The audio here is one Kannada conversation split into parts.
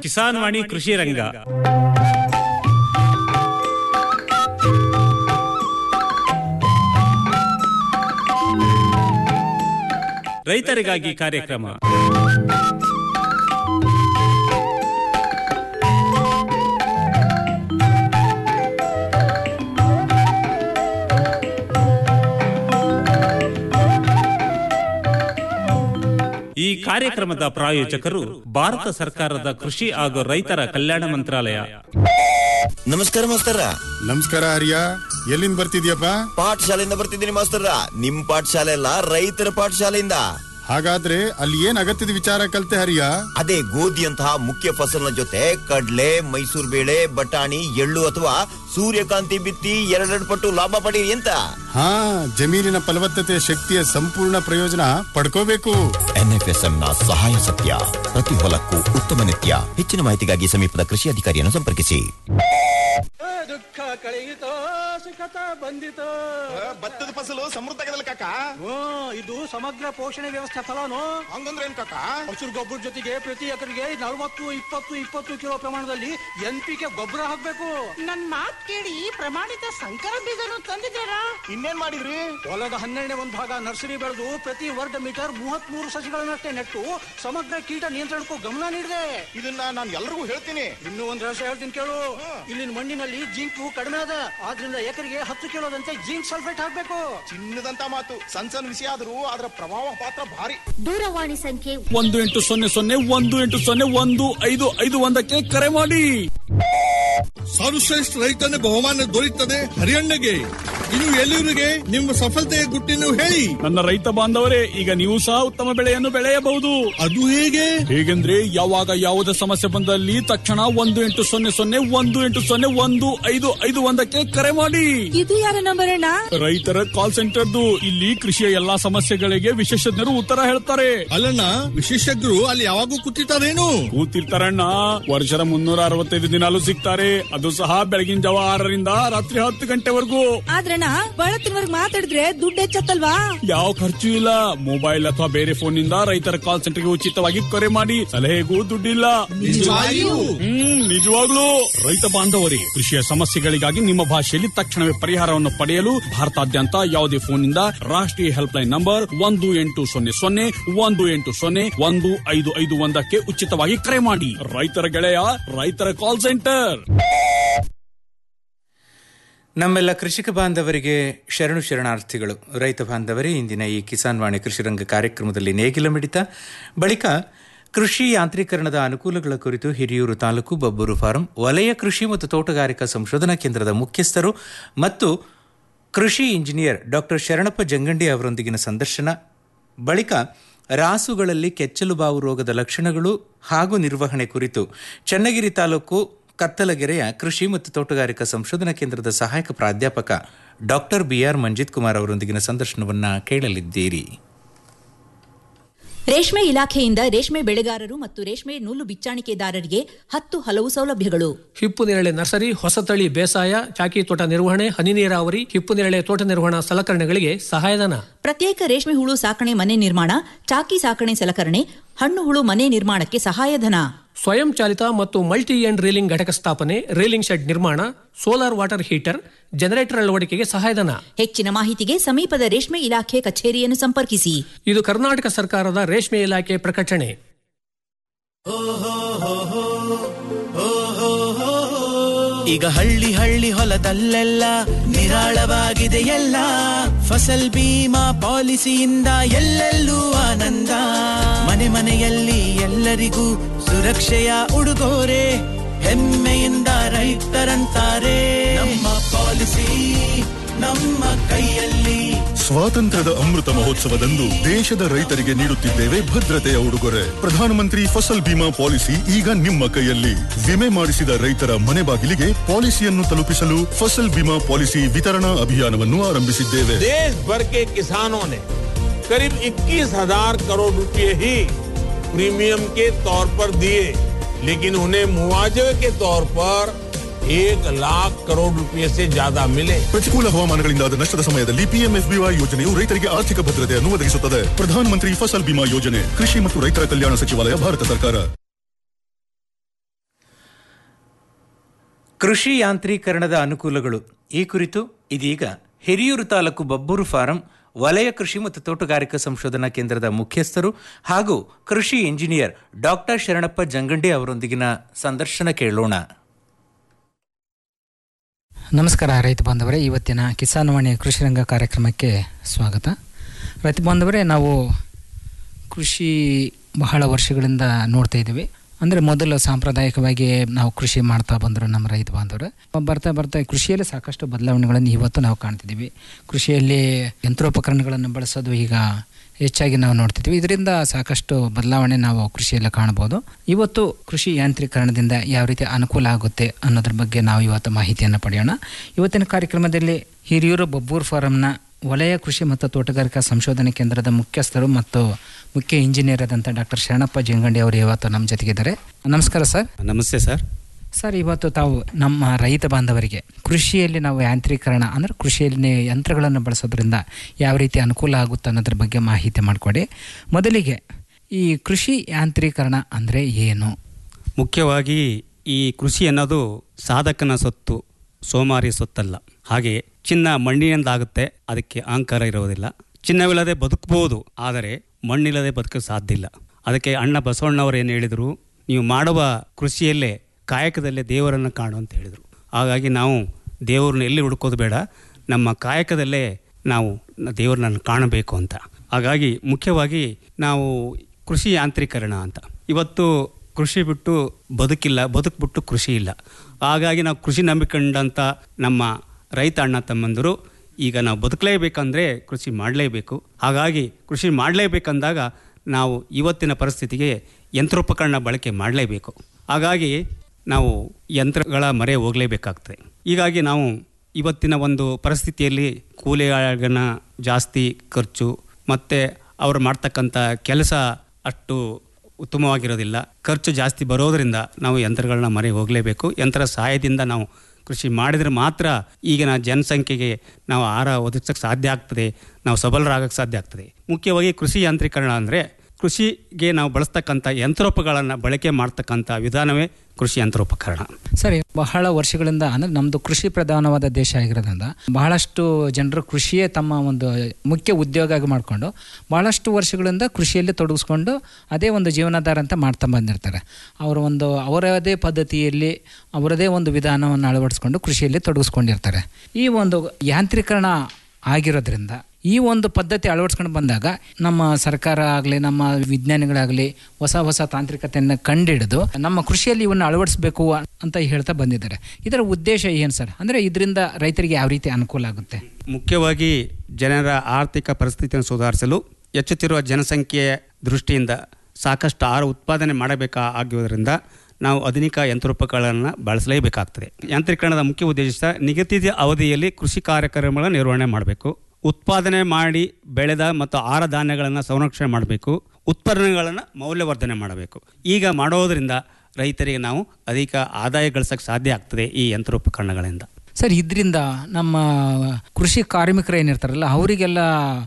ಕಿಸಾನ್ ವಾಣಿ ಕೃಷಿ ರಂಗ ರೈತರಿಗಾಗಿ ಕಾರ್ಯಕ್ರಮ ಈ ಕಾರ್ಯಕ್ರಮದ ಪ್ರಾಯೋಜಕರು ಭಾರತ ಸರ್ಕಾರದ ಕೃಷಿ ಹಾಗೂ ರೈತರ ಕಲ್ಯಾಣ ಮಂತ್ರಾಲಯ ನಮಸ್ಕಾರ ಮಾಸ್ತರ ನಮಸ್ಕಾರ ಹರಿಯ ಎಲ್ಲಿಂದ ಬರ್ತಿದ್ಯಪ್ಪ ಪಾಠಶಾಲೆಯಿಂದ ಬರ್ತಿದ್ದೀನಿ ಮಾಸ್ತರ ನಿಮ್ ಪಾಠಶಾಲೆ ಅಲ್ಲ ರೈತರ ಪಾಠಶಾಲೆಯಿಂದ ಹಾಗಾದ್ರೆ ಅಲ್ಲಿ ಏನ್ ಅಗತ್ಯದ ವಿಚಾರ ಕಲ್ತೆ ಹರಿಯ ಅದೇ ಗೋಧಿಯಂತಹ ಮುಖ್ಯ ಫಸಲಿನ ಜೊತೆ ಕಡ್ಲೆ ಮೈಸೂರು ಬೇಳೆ ಬಟಾಣಿ ಎಳ್ಳು ಅಥವಾ ಸೂರ್ಯಕಾಂತಿ ಬಿತ್ತಿ ಎರಡೆರಡು ಪಟ್ಟು ಲಾಭ ಪಡೀರಿ ಅಂತ ಹಾ ಜಮೀನಿನ ಫಲವತ್ತತೆ ಶಕ್ತಿಯ ಸಂಪೂರ್ಣ ಪ್ರಯೋಜನ ಪಡ್ಕೋಬೇಕು ಎನ್ಎಫ್ಎಸ್ಎಂ ನ ಸಹಾಯ ಸತ್ಯ ಪ್ರತಿ ಹೊಲಕ್ಕೂ ಉತ್ತಮ ನಿತ್ಯ ಹೆಚ್ಚಿನ ಮಾಹಿತಿಗಾಗಿ ಸಮೀಪದ ಕೃಷಿ ಅಧಿಕಾರಿಯನ್ನು ಸಂಪರ್ಕಿಸಿ ದುಃಖ ಕಳೆಯಿತೋ ಸುಖತ ಬಂದಿತೋ ಭತ್ತದ ಫಸಲು ಸಮೃದ್ಧ ಆಗದಲ್ಲ ಕಾಕ ಓ ಇದು ಸಮಗ್ರ ಪೋಷಣೆ ವ್ಯವಸ್ಥೆ ಫಲನು ಹಂಗಂದ್ರೆ ಏನ್ ಕಾಕ ಹಸಿರು ಗೊಬ್ಬರ ಜೊತೆಗೆ ಪ್ರತಿ ಎಕರೆಗೆ ನಲವತ್ತು ಇಪ್ಪತ್ತು ಇಪ್ಪತ್ತು ಕಿಲೋ ಪ್ರಮಾಣದಲ್ಲಿ ಎನ್ ಪಿ ಕೆ ಗೊಬ್ಬರ ಹಾಕ್ಬೇಕು ನನ್ ಮಾತ್ ಕೇಳಿ ಪ್ರಮಾಣಿತ ಸಂಕರ ಬೀಜನು ತಂದಿದ್ದೀರಾ ಇನ್ನೇನ್ ಮಾಡಿದ್ರಿ ಹೊಲದ ಹನ್ನೆರಡನೇ ಒಂದು ಭಾಗ ನರ್ಸರಿ ಬೆಳೆದು ಪ್ರತಿ ವರ್ಗ ಮೀಟರ್ ಮೂವತ್ತ್ ಮೂರು ಸಸಿಗಳನ್ನಷ್ಟೇ ನೆಟ್ಟು ಸಮಗ್ರ ಕೀಟ ನಿಯಂತ್ರಣಕ್ಕೂ ಗಮನ ನೀಡಿದೆ ಇದನ್ನ ನಾನು ಎಲ್ರಿಗೂ ಹೇಳ್ತೀನಿ ಇನ್ನೂ ಒಂದ್ ರಹಸ್ಯ ಹೇಳ್ತೀನಿ ಕೇಳು ಇಲ್ಲಿನ ಮಣ್ಣಿನಲ್ಲಿ ಜಿಂಕು ಕಡಿಮೆ ಅದ ಆದ್ರಿಂದ ಎಕರೆಗೆ ಹತ್ತು ಕಿಲೋದಂತೆ ಜಿಂಕ್ ಸಲ್ಫೇಟ್ ಹಾಕ್ಬೇಕು ಚಿನ್ನದಂತ ಮಾತು ಸಣ್ಣ ಸಣ್ಣ ವಿಷಯ ಆದ್ರೂ ಅದರ ಪ್ರಭಾವ ಪಾತ್ರ ಭಾರಿ ದೂರವಾಣಿ ಸಂಖ್ಯೆ ಒಂದು ಎಂಟು ಸೊನ್ನೆ ಸೊನ್ನೆ ಒಂದು ಎಂಟು ಸೊನ್ನೆ ಒಂದು ಐದು ಐದು ಒಂದಕ್ಕೆ ಕರೆ ಮಾಡಿ ಸರ್ವಶ್ರೇಷ್ಠ ರೈತನ ಬಹುಮಾನ ದೊರೆಯುತ್ತದೆ ಹರಿಯಣ್ಣಗೆ ಇನ್ನು ಎಲ್ಲಿವರಿಗೆ ನಿಮ್ಮ ಸಫಲತೆಯ ಗುಟ್ಟಿನ ಹೇಳಿ ನನ್ನ ರೈತ ಬಾಂಧವರೇ ಈಗ ನೀವು ಸಹ ಉತ್ತಮ ಬೆಳೆಯನ್ನು ಬೆಳೆಯಬಹುದು ಅದು ಹೇಗೆ ಹೇಗೆಂದ್ರೆ ಯಾವಾಗ ಯಾವುದೇ ಸಮಸ್ಯೆ ಬಂದಲ್ಲಿ ತಕ್ಷಣ ಒಂದು ಎಂಟು ಸೊನ್ನೆ ಸೊನ್ನೆ ಒಂದು ಎಂಟು ಸೊನ್ನೆ ಒಂದು ಐದು ಐದು ಒಂದಕ್ಕೆ ಕರೆ ಮಾಡಿ ಇದು ಯಾರ ನಂಬರ್ ಅಣ್ಣ ರೈತರ ಕಾಲ್ ಸೆಂಟರ್ದು ಇಲ್ಲಿ ಕೃಷಿಯ ಎಲ್ಲಾ ಸಮಸ್ಯೆಗಳಿಗೆ ವಿಶೇಷಜ್ಞರು ಉತ್ತರ ಹೇಳ್ತಾರೆ ಅಲ್ಲಣ್ಣ ವಿಶೇಷಜ್ಞರು ಅಲ್ಲಿ ಯಾವಾಗೂ ಕೂತಿರ್ತಾರೇನು ಕೂತಿರ್ತಾರಣ್ಣ ವರ್ಷದ ಮುನ್ನೂರ ಅರವತ್ತೈದು ದಿನಾಲು ಸಿಗ್ತಾರೆ ಅದು ಸಹ ಬೆಳಗಿನ ಜಾವ ಆರರಿಂದ ರಾತ್ರಿ ಹತ್ತು ಗಂಟೆವರೆಗೂ ಆದ್ರಣ್ಣ ಬಳತ್ತಿನವರ್ಗ್ ಮಾತಾಡಿದ್ರೆ ದುಡ್ಡು ಹೆಚ್ಚತ್ತಲ್ವಾ ಯಾವ ಖರ್ಚು ಇಲ್ಲ ಮೊಬೈಲ್ ಅಥವಾ ಬೇರೆ ಫೋನ್ ನಿಂದ ರೈತರ ಕಾಲ್ ಸೆಂಟರ್ಗೆ ಉಚಿತವಾಗಿ ಕರೆ ಮಾಡಿ ಸಲಹೆಗೂ ದುಡ್ಡಿಲ್ಲ ನಿಜವಾಗಿಯೂ? ಹ್ಮ್ ನಿಜವಾಗ್ಲೂ ರೈತ ಬಾಂಧವರೇ ಕೃಷಿಯ ಸಮಸ್ಯೆಗಳಿಗಾಗಿ ನಿಮ್ಮ ಭಾಷೆಯಲ್ಲಿ ತಕ್ಷಣವೇ ಪರಿಹಾರವನ್ನು ಪಡೆಯಲು ಭಾರತಾದ್ಯಂತ ಯಾವುದೇ ಫೋನ್ ನಿಂದ ರಾಷ್ಟ್ರೀಯ ಹೆಲ್ಪ್ ಲೈನ್ ನಂಬರ್ ಒಂದು ಎಂಟು ಸೊನ್ನೆ ಸೊನ್ನೆ ಒಂದು ಎಂಟು ಸೊನ್ನೆ ಒಂದು ಐದು ಐದು ಒಂದಕ್ಕೆ ಉಚಿತವಾಗಿ ಕರೆ ಮಾಡಿ ರೈತರ ಗೆಳೆಯ ರೈತರ ಕಾಲ್ ಸೆಂಟರ್ ನಮ್ಮೆಲ್ಲ ಕೃಷಿಕ ಬಾಂಧವರಿಗೆ ಶರಣು ಶರಣಾರ್ಥಿಗಳು ರೈತ ಬಾಂಧವರೇ ಇಂದಿನ ಈ ಕಿಸಾನ್ ವಾಣಿ ಕೃಷಿರಂಗ ಕಾರ್ಯಕ್ರಮದಲ್ಲಿ ನೇಗಿಲ ಮಿಡಿತ ಬಳಿಕ ಕೃಷಿ ಯಾಂತ್ರೀಕರಣದ ಅನುಕೂಲಗಳ ಕುರಿತು ಹಿರಿಯೂರು ತಾಲೂಕು ಬಬ್ಬೂರು ಫಾರಂ ವಲಯ ಕೃಷಿ ಮತ್ತು ತೋಟಗಾರಿಕಾ ಸಂಶೋಧನಾ ಕೇಂದ್ರದ ಮುಖ್ಯಸ್ಥರು ಮತ್ತು ಕೃಷಿ ಇಂಜಿನಿಯರ್ ಡಾಕ್ಟರ್ ಶರಣಪ್ಪ ಜಂಗಂಡಿ ಅವರೊಂದಿಗಿನ ಸಂದರ್ಶನ ಬಳಿಕ ರಾಸುಗಳಲ್ಲಿ ಕೆಚ್ಚಲು ಬಾವು ರೋಗದ ಲಕ್ಷಣಗಳು ಹಾಗೂ ನಿರ್ವಹಣೆ ಕುರಿತು ಚನ್ನಗಿರಿ ತಾಲೂಕು ಕತ್ತಲಗೆರೆಯ ಕೃಷಿ ಮತ್ತು ತೋಟಗಾರಿಕಾ ಸಂಶೋಧನಾ ಕೇಂದ್ರದ ಸಹಾಯಕ ಪ್ರಾಧ್ಯಾಪಕ ಡಾಕ್ಟರ್ ಬಿಆರ್ ಮಂಜಿತ್ ಕುಮಾರ್ ಅವರೊಂದಿಗಿನ ಸಂದರ್ಶನವನ್ನ ಕೇಳಲಿದ್ದೀರಿ ರೇಷ್ಮೆ ಇಲಾಖೆಯಿಂದ ರೇಷ್ಮೆ ಬೆಳೆಗಾರರು ಮತ್ತು ರೇಷ್ಮೆ ನೂಲು ಬಿಚ್ಚಾಣಿಕೆದಾರರಿಗೆ ಹತ್ತು ಹಲವು ಸೌಲಭ್ಯಗಳು ಹಿಪ್ಪು ನೇರಳೆ ನರ್ಸರಿ ಹೊಸತಳಿ ಬೇಸಾಯ ಚಾಕಿ ತೋಟ ನಿರ್ವಹಣೆ ಹನಿ ನೀರಾವರಿ ಹಿಪ್ಪು ನೇರಳೆ ತೋಟ ನಿರ್ವಹಣಾ ಸಲಕರಣೆಗಳಿಗೆ ಸಹಾಯಧನ ಪ್ರತ್ಯೇಕ ರೇಷ್ಮೆ ಹುಳು ಸಾಕಣೆ ಮನೆ ನಿರ್ಮಾಣ ಚಾಕಿ ಸಾಕಣೆ ಸಲಕರಣೆ ಹಣ್ಣು ಹುಳು ಮನೆ ನಿರ್ಮಾಣಕ್ಕೆ ಸಹಾಯಧನ ಸ್ವಯಂ ಚಾಲಿತ ಮತ್ತು ಮಲ್ಟಿ ಎಂಡ್ ರೀಲಿಂಗ್ ಘಟಕ ಸ್ಥಾಪನೆ ರೀಲಿಂಗ್ ಶೆಡ್ ನಿರ್ಮಾಣ ಸೋಲಾರ್ ವಾಟರ್ ಹೀಟರ್ ಜನರೇಟರ್ ಅಳವಡಿಕೆಗೆ ಸಹಾಯಧನ ಹೆಚ್ಚಿನ ಮಾಹಿತಿಗೆ ಸಮೀಪದ ರೇಷ್ಮೆ ಇಲಾಖೆ ಕಚೇರಿಯನ್ನು ಸಂಪರ್ಕಿಸಿ ಇದು ಕರ್ನಾಟಕ ಸರ್ಕಾರದ ರೇಷ್ಮೆ ಇಲಾಖೆ ಪ್ರಕಟಣೆ ಈಗ ಹಳ್ಳಿ ಹಳ್ಳಿ ಹೊಲದಲ್ಲೆಲ್ಲ ನಿರಾಳವಾಗಿದೆ ಎಲ್ಲ ಫಸಲ್ ಬೀಮಾ ಪಾಲಿಸಿಯಿಂದ ಎಲ್ಲೆಲ್ಲೂ ಆನಂದ ಮನೆ ಮನೆಯಲ್ಲಿ ಎಲ್ಲರಿಗೂ ಸುರಕ್ಷೆಯ ಉಡುಗೊರೆ ಹೆಮ್ಮೆಯಿಂದ ರೈತರಂತಾರೆ ನಮ್ಮ ಪಾಲಿಸಿ ನಮ್ಮ ಕೈಯಲ್ಲಿ ಸ್ವಾತಂತ್ರ್ಯದ ಅಮೃತ ಮಹೋತ್ಸವದಂದು ದೇಶದ ರೈತರಿಗೆ ನೀಡುತ್ತಿದ್ದೇವೆ ಭದ್ರತೆಯ ಉಡುಗೊರೆ ಪ್ರಧಾನಮಂತ್ರಿ ಫಸಲ್ ಬಿಮಾ ಪಾಲಿಸಿ ಈಗ ನಿಮ್ಮ ಕೈಯಲ್ಲಿ ವಿಮೆ ಮಾಡಿಸಿದ ರೈತರ ಮನೆ ಬಾಗಿಲಿಗೆ ಪಾಲಿಸಿಯನ್ನು ತಲುಪಿಸಲು ಫಸಲ್ ಬಿಮಾ ಪಾಲಿಸಿ ವಿತರಣಾ ಅಭಿಯಾನವನ್ನು ಆರಂಭಿಸಿದ್ದೇವೆ देश भर के किसानों ने करीब 21 हजार करोड़ रुपए ही प्रीमियम के तौर पर दिए लेकिन उन्हें मुआवजे के तौर पर एक लाख करोड़ रुपए से ज्यादा मिले ಪ್ರತಿಕೂಲ ಹವಾಮಾನಗಳಿಂದಾದ ನಷ್ಟದ ಸಮಯದಲ್ಲಿ ಪಿಎಂಎಫ್ಬಿವೈ ಯೋಜನೆಯು ರೈತರಿಗೆ ಆರ್ಥಿಕ ಭದ್ರತೆಯನ್ನು ಒದಗಿಸುತ್ತದೆ ಪ್ರಧಾನಮಂತ್ರಿ ಫಸಲ್ ಬಿಮಾ ಯೋಜನೆ ಕೃಷಿ ಮತ್ತು ರೈತರ ಕಲ್ಯಾಣ ಸಚಿವಾಲಯ ಭಾರತ ಸರ್ಕಾರ ಕೃಷಿ ಯಾಂತ್ರೀಕರಣದ ಅನುಕೂಲಗಳು ಈ ಕುರಿತು ಇದೀಗ ಹಿರಿಯೂರು ತಾಲೂಕು ಬಬ್ಬೂರು ಫಾರಂ ವಲಯ ಕೃಷಿ ಮತ್ತು ತೋಟಗಾರಿಕಾ ಸಂಶೋಧನಾ ಕೇಂದ್ರದ ಮುಖ್ಯಸ್ಥರು ಹಾಗೂ ಕೃಷಿ ಇಂಜಿನಿಯರ್ ಡಾಕ್ಟರ್ ಶರಣಪ್ಪ ಜಂಗಂಡಿ ಅವರೊಂದಿಗಿನ ಸಂದರ್ಶನ ಕೇಳೋಣ ನಮಸ್ಕಾರ ರೈತ ಬಾಂಧವರೇ ಇವತ್ತಿನ ಕಿಸಾನ್ ವಾಣಿ ಕೃಷಿ ರಂಗ ಕಾರ್ಯಕ್ರಮಕ್ಕೆ ಸ್ವಾಗತ ರೈತ ಬಾಂಧವರೇ ನಾವು ಕೃಷಿ ಬಹಳ ವರ್ಷಗಳಿಂದ ನೋಡ್ತಾ ಇದ್ದೀವಿ ಅಂದರೆ ಮೊದಲು ಸಾಂಪ್ರದಾಯಿಕವಾಗಿ ನಾವು ಕೃಷಿ ಮಾಡ್ತಾ ಬಂದರು ನಮ್ಮ ರೈತ ಬಾಂಧವರು ಬರ್ತಾ ಬರ್ತಾ ಕೃಷಿಯಲ್ಲಿ ಸಾಕಷ್ಟು ಬದಲಾವಣೆಗಳನ್ನು ಇವತ್ತು ನಾವು ಕಾಣ್ತಿದ್ದೀವಿ ಕೃಷಿಯಲ್ಲಿ ಯಂತ್ರೋಪಕರಣಗಳನ್ನು ಬಳಸೋದು ಈಗ ಹೆಚ್ಚಾಗಿ ನಾವು ನೋಡ್ತಿದ್ವಿ ಇದರಿಂದ ಸಾಕಷ್ಟು ಬದಲಾವಣೆ ನಾವು ಕೃಷಿಯಲ್ಲಿ ಕಾಣ್ಬೋದು ಇವತ್ತು ಕೃಷಿ ಯಾಂತ್ರೀಕರಣದಿಂದ ಯಾವ ರೀತಿ ಅನುಕೂಲ ಆಗುತ್ತೆ ಅನ್ನೋದ್ರ ಬಗ್ಗೆ ನಾವು ಇವತ್ತು ಮಾಹಿತಿಯನ್ನು ಪಡೆಯೋಣ ಇವತ್ತಿನ ಕಾರ್ಯಕ್ರಮದಲ್ಲಿ ಹಿರಿಯೂರು ಬಬ್ಬೂರ್ ಫಾರಂನ ವಲಯ ಕೃಷಿ ಮತ್ತು ತೋಟಗಾರಿಕಾ ಸಂಶೋಧನೆ ಕೇಂದ್ರದ ಮುಖ್ಯಸ್ಥರು ಮತ್ತು ಮುಖ್ಯ ಇಂಜಿನಿಯರ್ ಆದಂಥ ಡಾಕ್ಟರ್ ಶರಣಪ್ಪ ಜಂಗಂಡಿ ಅವರು ಇವತ್ತು ನಮ್ಮ ಜೊತೆಗಿದ್ದಾರೆ ನಮಸ್ಕಾರ ಸರ್ ನಮಸ್ತೆ ಸರ್ ಸರ್ ಇವತ್ತು ತಾವು ನಮ್ಮ ರೈತ ಬಾಂಧವರಿಗೆ ಕೃಷಿಯಲ್ಲಿ ನಾವು ಯಾಂತ್ರೀಕರಣ ಅಂದರೆ ಕೃಷಿಯಲ್ಲಿ ಯಂತ್ರಗಳನ್ನು ಬಳಸೋದ್ರಿಂದ ಯಾವ ರೀತಿ ಅನುಕೂಲ ಆಗುತ್ತೆ ಅನ್ನೋದ್ರ ಬಗ್ಗೆ ಮಾಹಿತಿ ಮಾಡಿಕೊಡಿ ಮೊದಲಿಗೆ ಈ ಕೃಷಿ ಯಾಂತ್ರೀಕರಣ ಅಂದರೆ ಏನು ಮುಖ್ಯವಾಗಿ ಈ ಕೃಷಿ ಅನ್ನೋದು ಸಾಧಕನ ಸೊತ್ತು ಸೋಮಾರಿ ಸೊತ್ತಲ್ಲ ಹಾಗೆ ಚಿನ್ನ ಮಣ್ಣಿನಿಂದಾಗುತ್ತೆ ಅದಕ್ಕೆ ಅಹಂಕಾರ ಇರೋದಿಲ್ಲ ಚಿನ್ನವಿಲ್ಲದೆ ಬದುಕಬಹುದು ಆದರೆ ಮಣ್ಣಿಲ್ಲದೆ ಬದುಕಲು ಸಾಧ್ಯ ಇಲ್ಲ ಅದಕ್ಕೆ ಅಣ್ಣ ಬಸವಣ್ಣವರು ಏನು ಹೇಳಿದರು ನೀವು ಮಾಡುವ ಕೃಷಿಯಲ್ಲೇ ಕಾಯಕದಲ್ಲೇ ದೇವರನ್ನು ಕಾಣು ಅಂತ ಹೇಳಿದರು ಹಾಗಾಗಿ ನಾವು ದೇವರನ್ನ ಎಲ್ಲಿ ಹುಡುಕೋದು ಬೇಡ ನಮ್ಮ ಕಾಯಕದಲ್ಲೇ ನಾವು ದೇವರನ್ನ ಕಾಣಬೇಕು ಅಂತ ಹಾಗಾಗಿ ಮುಖ್ಯವಾಗಿ ನಾವು ಕೃಷಿ ಯಾಂತ್ರೀಕರಣ ಅಂತ ಇವತ್ತು ಕೃಷಿ ಬಿಟ್ಟು ಬದುಕಿಲ್ಲ ಬದುಕು ಬಿಟ್ಟು ಕೃಷಿ ಇಲ್ಲ ಹಾಗಾಗಿ ನಾವು ಕೃಷಿ ನಂಬಿಕೊಂಡಂಥ ನಮ್ಮ ರೈತ ಅಣ್ಣ ತಮ್ಮಂದರು ಈಗ ನಾವು ಬದುಕಲೇಬೇಕಂದ್ರೆ ಕೃಷಿ ಮಾಡಲೇಬೇಕು ಹಾಗಾಗಿ ಕೃಷಿ ಮಾಡಲೇಬೇಕಂದಾಗ ನಾವು ಇವತ್ತಿನ ಪರಿಸ್ಥಿತಿಗೆ ಯಂತ್ರೋಪಕರಣ ಬಳಕೆ ಮಾಡಲೇಬೇಕು ಹಾಗಾಗಿ ನಾವು ಯಂತ್ರಗಳ ಮರೆ ಹೋಗಲೇಬೇಕಾಗ್ತದೆ ಹೀಗಾಗಿ ನಾವು ಇವತ್ತಿನ ಒಂದು ಪರಿಸ್ಥಿತಿಯಲ್ಲಿ ಕೂಲಿಗಳನ್ನ ಜಾಸ್ತಿ ಖರ್ಚು ಮತ್ತು ಅವರು ಮಾಡ್ತಕ್ಕಂಥ ಕೆಲಸ ಅಷ್ಟು ಉತ್ತಮವಾಗಿರೋದಿಲ್ಲ ಖರ್ಚು ಜಾಸ್ತಿ ಬರೋದರಿಂದ ನಾವು ಯಂತ್ರಗಳನ್ನ ಮರೆ ಹೋಗಲೇಬೇಕು ಯಂತ್ರ ಸಹಾಯದಿಂದ ನಾವು ಕೃಷಿ ಮಾಡಿದರೆ ಮಾತ್ರ ಈಗಿನ ಜನಸಂಖ್ಯೆಗೆ ನಾವು ಆಹಾರ ಒದಗಿಸೋಕ್ಕೆ ಸಾಧ್ಯ ಆಗ್ತದೆ ನಾವು ಸಬಲರಾಗಕ್ಕೆ ಸಾಧ್ಯ ಆಗ್ತದೆ ಮುಖ್ಯವಾಗಿ ಕೃಷಿ ಯಾಂತ್ರೀಕರಣ ಅಂದರೆ ಕೃಷಿಗೆ ನಾವು ಬಳಸ್ತಕ್ಕಂಥ ಯಂತ್ರೋಪಗಳನ್ನು ಬಳಕೆ ಮಾಡ್ತಕ್ಕಂಥ ವಿಧಾನವೇ ಕೃಷಿ ಯಂತ್ರೋಪಕರಣ ಸರಿ ಬಹಳ ವರ್ಷಗಳಿಂದ ಅಂದರೆ ನಮ್ಮದು ಕೃಷಿ ಪ್ರಧಾನವಾದ ದೇಶ ಆಗಿರೋದ್ರಿಂದ ಬಹಳಷ್ಟು ಜನರು ಕೃಷಿಯೇ ತಮ್ಮ ಒಂದು ಮುಖ್ಯ ಉದ್ಯೋಗ ಆಗಿ ಮಾಡಿಕೊಂಡು ಬಹಳಷ್ಟು ವರ್ಷಗಳಿಂದ ಕೃಷಿಯಲ್ಲಿ ತೊಡಗಿಸ್ಕೊಂಡು ಅದೇ ಒಂದು ಜೀವನಾಧಾರ ಅಂತ ಮಾಡ್ತಾ ಬಂದಿರ್ತಾರೆ ಅವರ ಒಂದು ಅವರದೇ ಪದ್ಧತಿಯಲ್ಲಿ ಅವರದೇ ಒಂದು ವಿಧಾನವನ್ನು ಅಳವಡಿಸ್ಕೊಂಡು ಕೃಷಿಯಲ್ಲಿ ತೊಡಗಿಸ್ಕೊಂಡಿರ್ತಾರೆ ಈ ಒಂದು ಯಾಂತ್ರೀಕರಣ ಆಗಿರೋದ್ರಿಂದ ಈ ಒಂದು ಪದ್ಧತಿ ಅಳವಡಿಸ್ಕೊಂಡು ಬಂದಾಗ ನಮ್ಮ ಸರ್ಕಾರ ಆಗಲಿ ನಮ್ಮ ವಿಜ್ಞಾನಿಗಳಾಗಲಿ ಹೊಸ ಹೊಸ ತಾಂತ್ರಿಕತೆಯನ್ನು ಕಂಡಿಡಿದು ನಮ್ಮ ಕೃಷಿಯಲ್ಲಿ ಇವನ್ನ ಅಳವಡಿಸಬೇಕು ಅಂತ ಹೇಳ್ತಾ ಬಂದಿದ್ದಾರೆ ಇದರ ಉದ್ದೇಶ ಏನು ಸರ್ ಅಂದರೆ ಇದರಿಂದ ರೈತರಿಗೆ ಯಾವ ರೀತಿ ಅನುಕೂಲ ಆಗುತ್ತೆ ಮುಖ್ಯವಾಗಿ ಜನರ ಆರ್ಥಿಕ ಪರಿಸ್ಥಿತಿಯನ್ನು ಸುಧಾರಿಸಲು ಹೆಚ್ಚುತ್ತಿರುವ ಜನಸಂಖ್ಯೆಯ ದೃಷ್ಟಿಯಿಂದ ಸಾಕಷ್ಟು ಆಹಾರ ಉತ್ಪಾದನೆ ಮಾಡಬೇಕಾ ಆಗಿರೋದ್ರಿಂದ ನಾವು ಆಧುನಿಕ ಯಂತ್ರೋಪಕರಣಗಳನ್ನು ಬಳಸಲೇಬೇಕಾಗ್ತದೆ ಯಾಂತ್ರೀಕರಣದ ಮುಖ್ಯ ಉದ್ದೇಶ ನಿಗದಿತ ಅವಧಿಯಲ್ಲಿ ಕೃಷಿ ಕಾರ್ಯಕ್ರಮಗಳ ನಿರ್ವಹಣೆ ಮಾಡಬೇಕು ಉತ್ಪಾದನೆ ಮಾಡಿ ಬೆಳೆದ ಮತ್ತು ಆಹಾರ ಧಾನ್ಯಗಳನ್ನು ಸಂರಕ್ಷಣೆ ಮಾಡಬೇಕು ಉತ್ಪನ್ನಗಳನ್ನು ಮೌಲ್ಯವರ್ಧನೆ ಮಾಡಬೇಕು ಈಗ ಮಾಡೋದರಿಂದ ರೈತರಿಗೆ ನಾವು ಅಧಿಕ ಆದಾಯ ಗಳಿಸೋಕ್ಕೆ ಸಾಧ್ಯ ಆಗ್ತದೆ ಈ ಯಂತ್ರೋಪಕರಣಗಳಿಂದ ಸರ್ ಇದರಿಂದ ನಮ್ಮ ಕೃಷಿ ಕಾರ್ಮಿಕರು ಏನಿರ್ತಾರಲ್ಲ ಅವರಿಗೆಲ್ಲ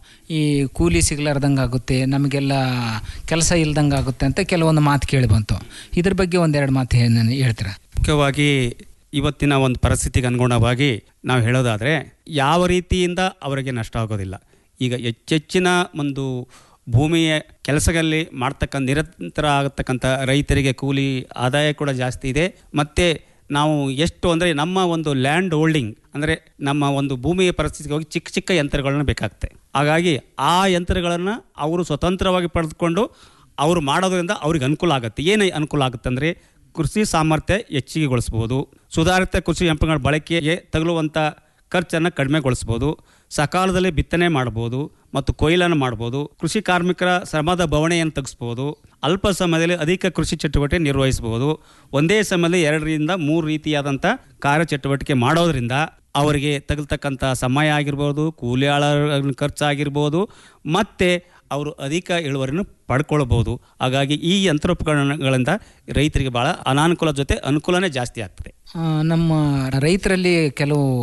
ಈ ಕೂಲಿ ಸಿಗ್ಲಾರ್ದಂಗೆ ಆಗುತ್ತೆ ನಮಗೆಲ್ಲ ಕೆಲಸ ಇಲ್ದಂಗೆ ಆಗುತ್ತೆ ಅಂತ ಕೆಲವೊಂದು ಮಾತು ಕೇಳಿ ಬಂತು ಇದ್ರ ಬಗ್ಗೆ ಒಂದೆರಡು ಮಾತು ಏನು ಹೇಳ್ತೀರಾ ಮುಖ್ಯವಾಗಿ ಇವತ್ತಿನ ಒಂದು ಪರಿಸ್ಥಿತಿಗೆ ಅನುಗುಣವಾಗಿ ನಾವು ಹೇಳೋದಾದರೆ ಯಾವ ರೀತಿಯಿಂದ ಅವರಿಗೆ ನಷ್ಟ ಆಗೋದಿಲ್ಲ ಈಗ ಹೆಚ್ಚೆಚ್ಚಿನ ಒಂದು ಭೂಮಿಯ ಕೆಲಸಗಳಲ್ಲಿ ಮಾಡ್ತಕ್ಕಂಥ ನಿರಂತರ ಆಗತಕ್ಕಂಥ ರೈತರಿಗೆ ಕೂಲಿ ಆದಾಯ ಕೂಡ ಜಾಸ್ತಿ ಇದೆ ಮತ್ತು ನಾವು ಎಷ್ಟು ಅಂದರೆ ನಮ್ಮ ಒಂದು ಲ್ಯಾಂಡ್ ಹೋಲ್ಡಿಂಗ್ ಅಂದರೆ ನಮ್ಮ ಒಂದು ಭೂಮಿಯ ಪರಿಸ್ಥಿತಿಗೆ ಹೋಗಿ ಚಿಕ್ಕ ಚಿಕ್ಕ ಯಂತ್ರಗಳನ್ನ ಬೇಕಾಗುತ್ತೆ ಹಾಗಾಗಿ ಆ ಯಂತ್ರಗಳನ್ನು ಅವರು ಸ್ವತಂತ್ರವಾಗಿ ಪಡೆದುಕೊಂಡು ಅವರು ಮಾಡೋದ್ರಿಂದ ಅವ್ರಿಗೆ ಅನುಕೂಲ ಆಗುತ್ತೆ ಏನು ಅನುಕೂಲ ಆಗುತ್ತೆ ಅಂದರೆ ಕೃಷಿ ಸಾಮರ್ಥ್ಯ ಹೆಚ್ಚಿಗೆಗೊಳಿಸ್ಬೋದು ಸುಧಾರಿತ ಕೃಷಿ ಯಂತ್ರಗಳ ಬಳಕೆಗೆ ತಗುಲುವಂಥ ಖರ್ಚನ್ನು ಕಡಿಮೆಗೊಳಿಸ್ಬೋದು ಸಕಾಲದಲ್ಲಿ ಬಿತ್ತನೆ ಮಾಡ್ಬೋದು ಮತ್ತು ಕೊಯ್ಲನ್ನು ಮಾಡ್ಬೋದು ಕೃಷಿ ಕಾರ್ಮಿಕರ ಶ್ರಮದ ಬವಣೆಯನ್ನು ತಗ್ಸ್ಬೋದು ಅಲ್ಪ ಸಮಯದಲ್ಲಿ ಅಧಿಕ ಕೃಷಿ ಚಟುವಟಿಕೆ ನಿರ್ವಹಿಸಬಹುದು ಒಂದೇ ಸಮಯದಲ್ಲಿ ಎರಡರಿಂದ ಮೂರು ರೀತಿಯಾದಂಥ ಕಾರ್ಯಚಟುವಟಿಕೆ ಮಾಡೋದ್ರಿಂದ ಅವರಿಗೆ ತಗಲ್ತಕ್ಕಂಥ ಸಮಯ ಆಗಿರ್ಬೋದು ಕೂಲಿ ಆಳ ಖರ್ಚಾಗಿರ್ಬೋದು ಮತ್ತು ಅವರು ಅಧಿಕ ಇಳುವರಿಯನ್ನು ಪಡ್ಕೊಳ್ಬೋದು ಹಾಗಾಗಿ ಈ ಯಂತ್ರೋಪಕರಣಗಳಿಂದ ರೈತರಿಗೆ ಭಾಳ ಅನಾನುಕೂಲ ಜೊತೆ ಅನುಕೂಲನೇ ಜಾಸ್ತಿ ಆಗ್ತದೆ ಆ, ನಮ್ಮ ರೈತರಲ್ಲಿ ಕೆಲವು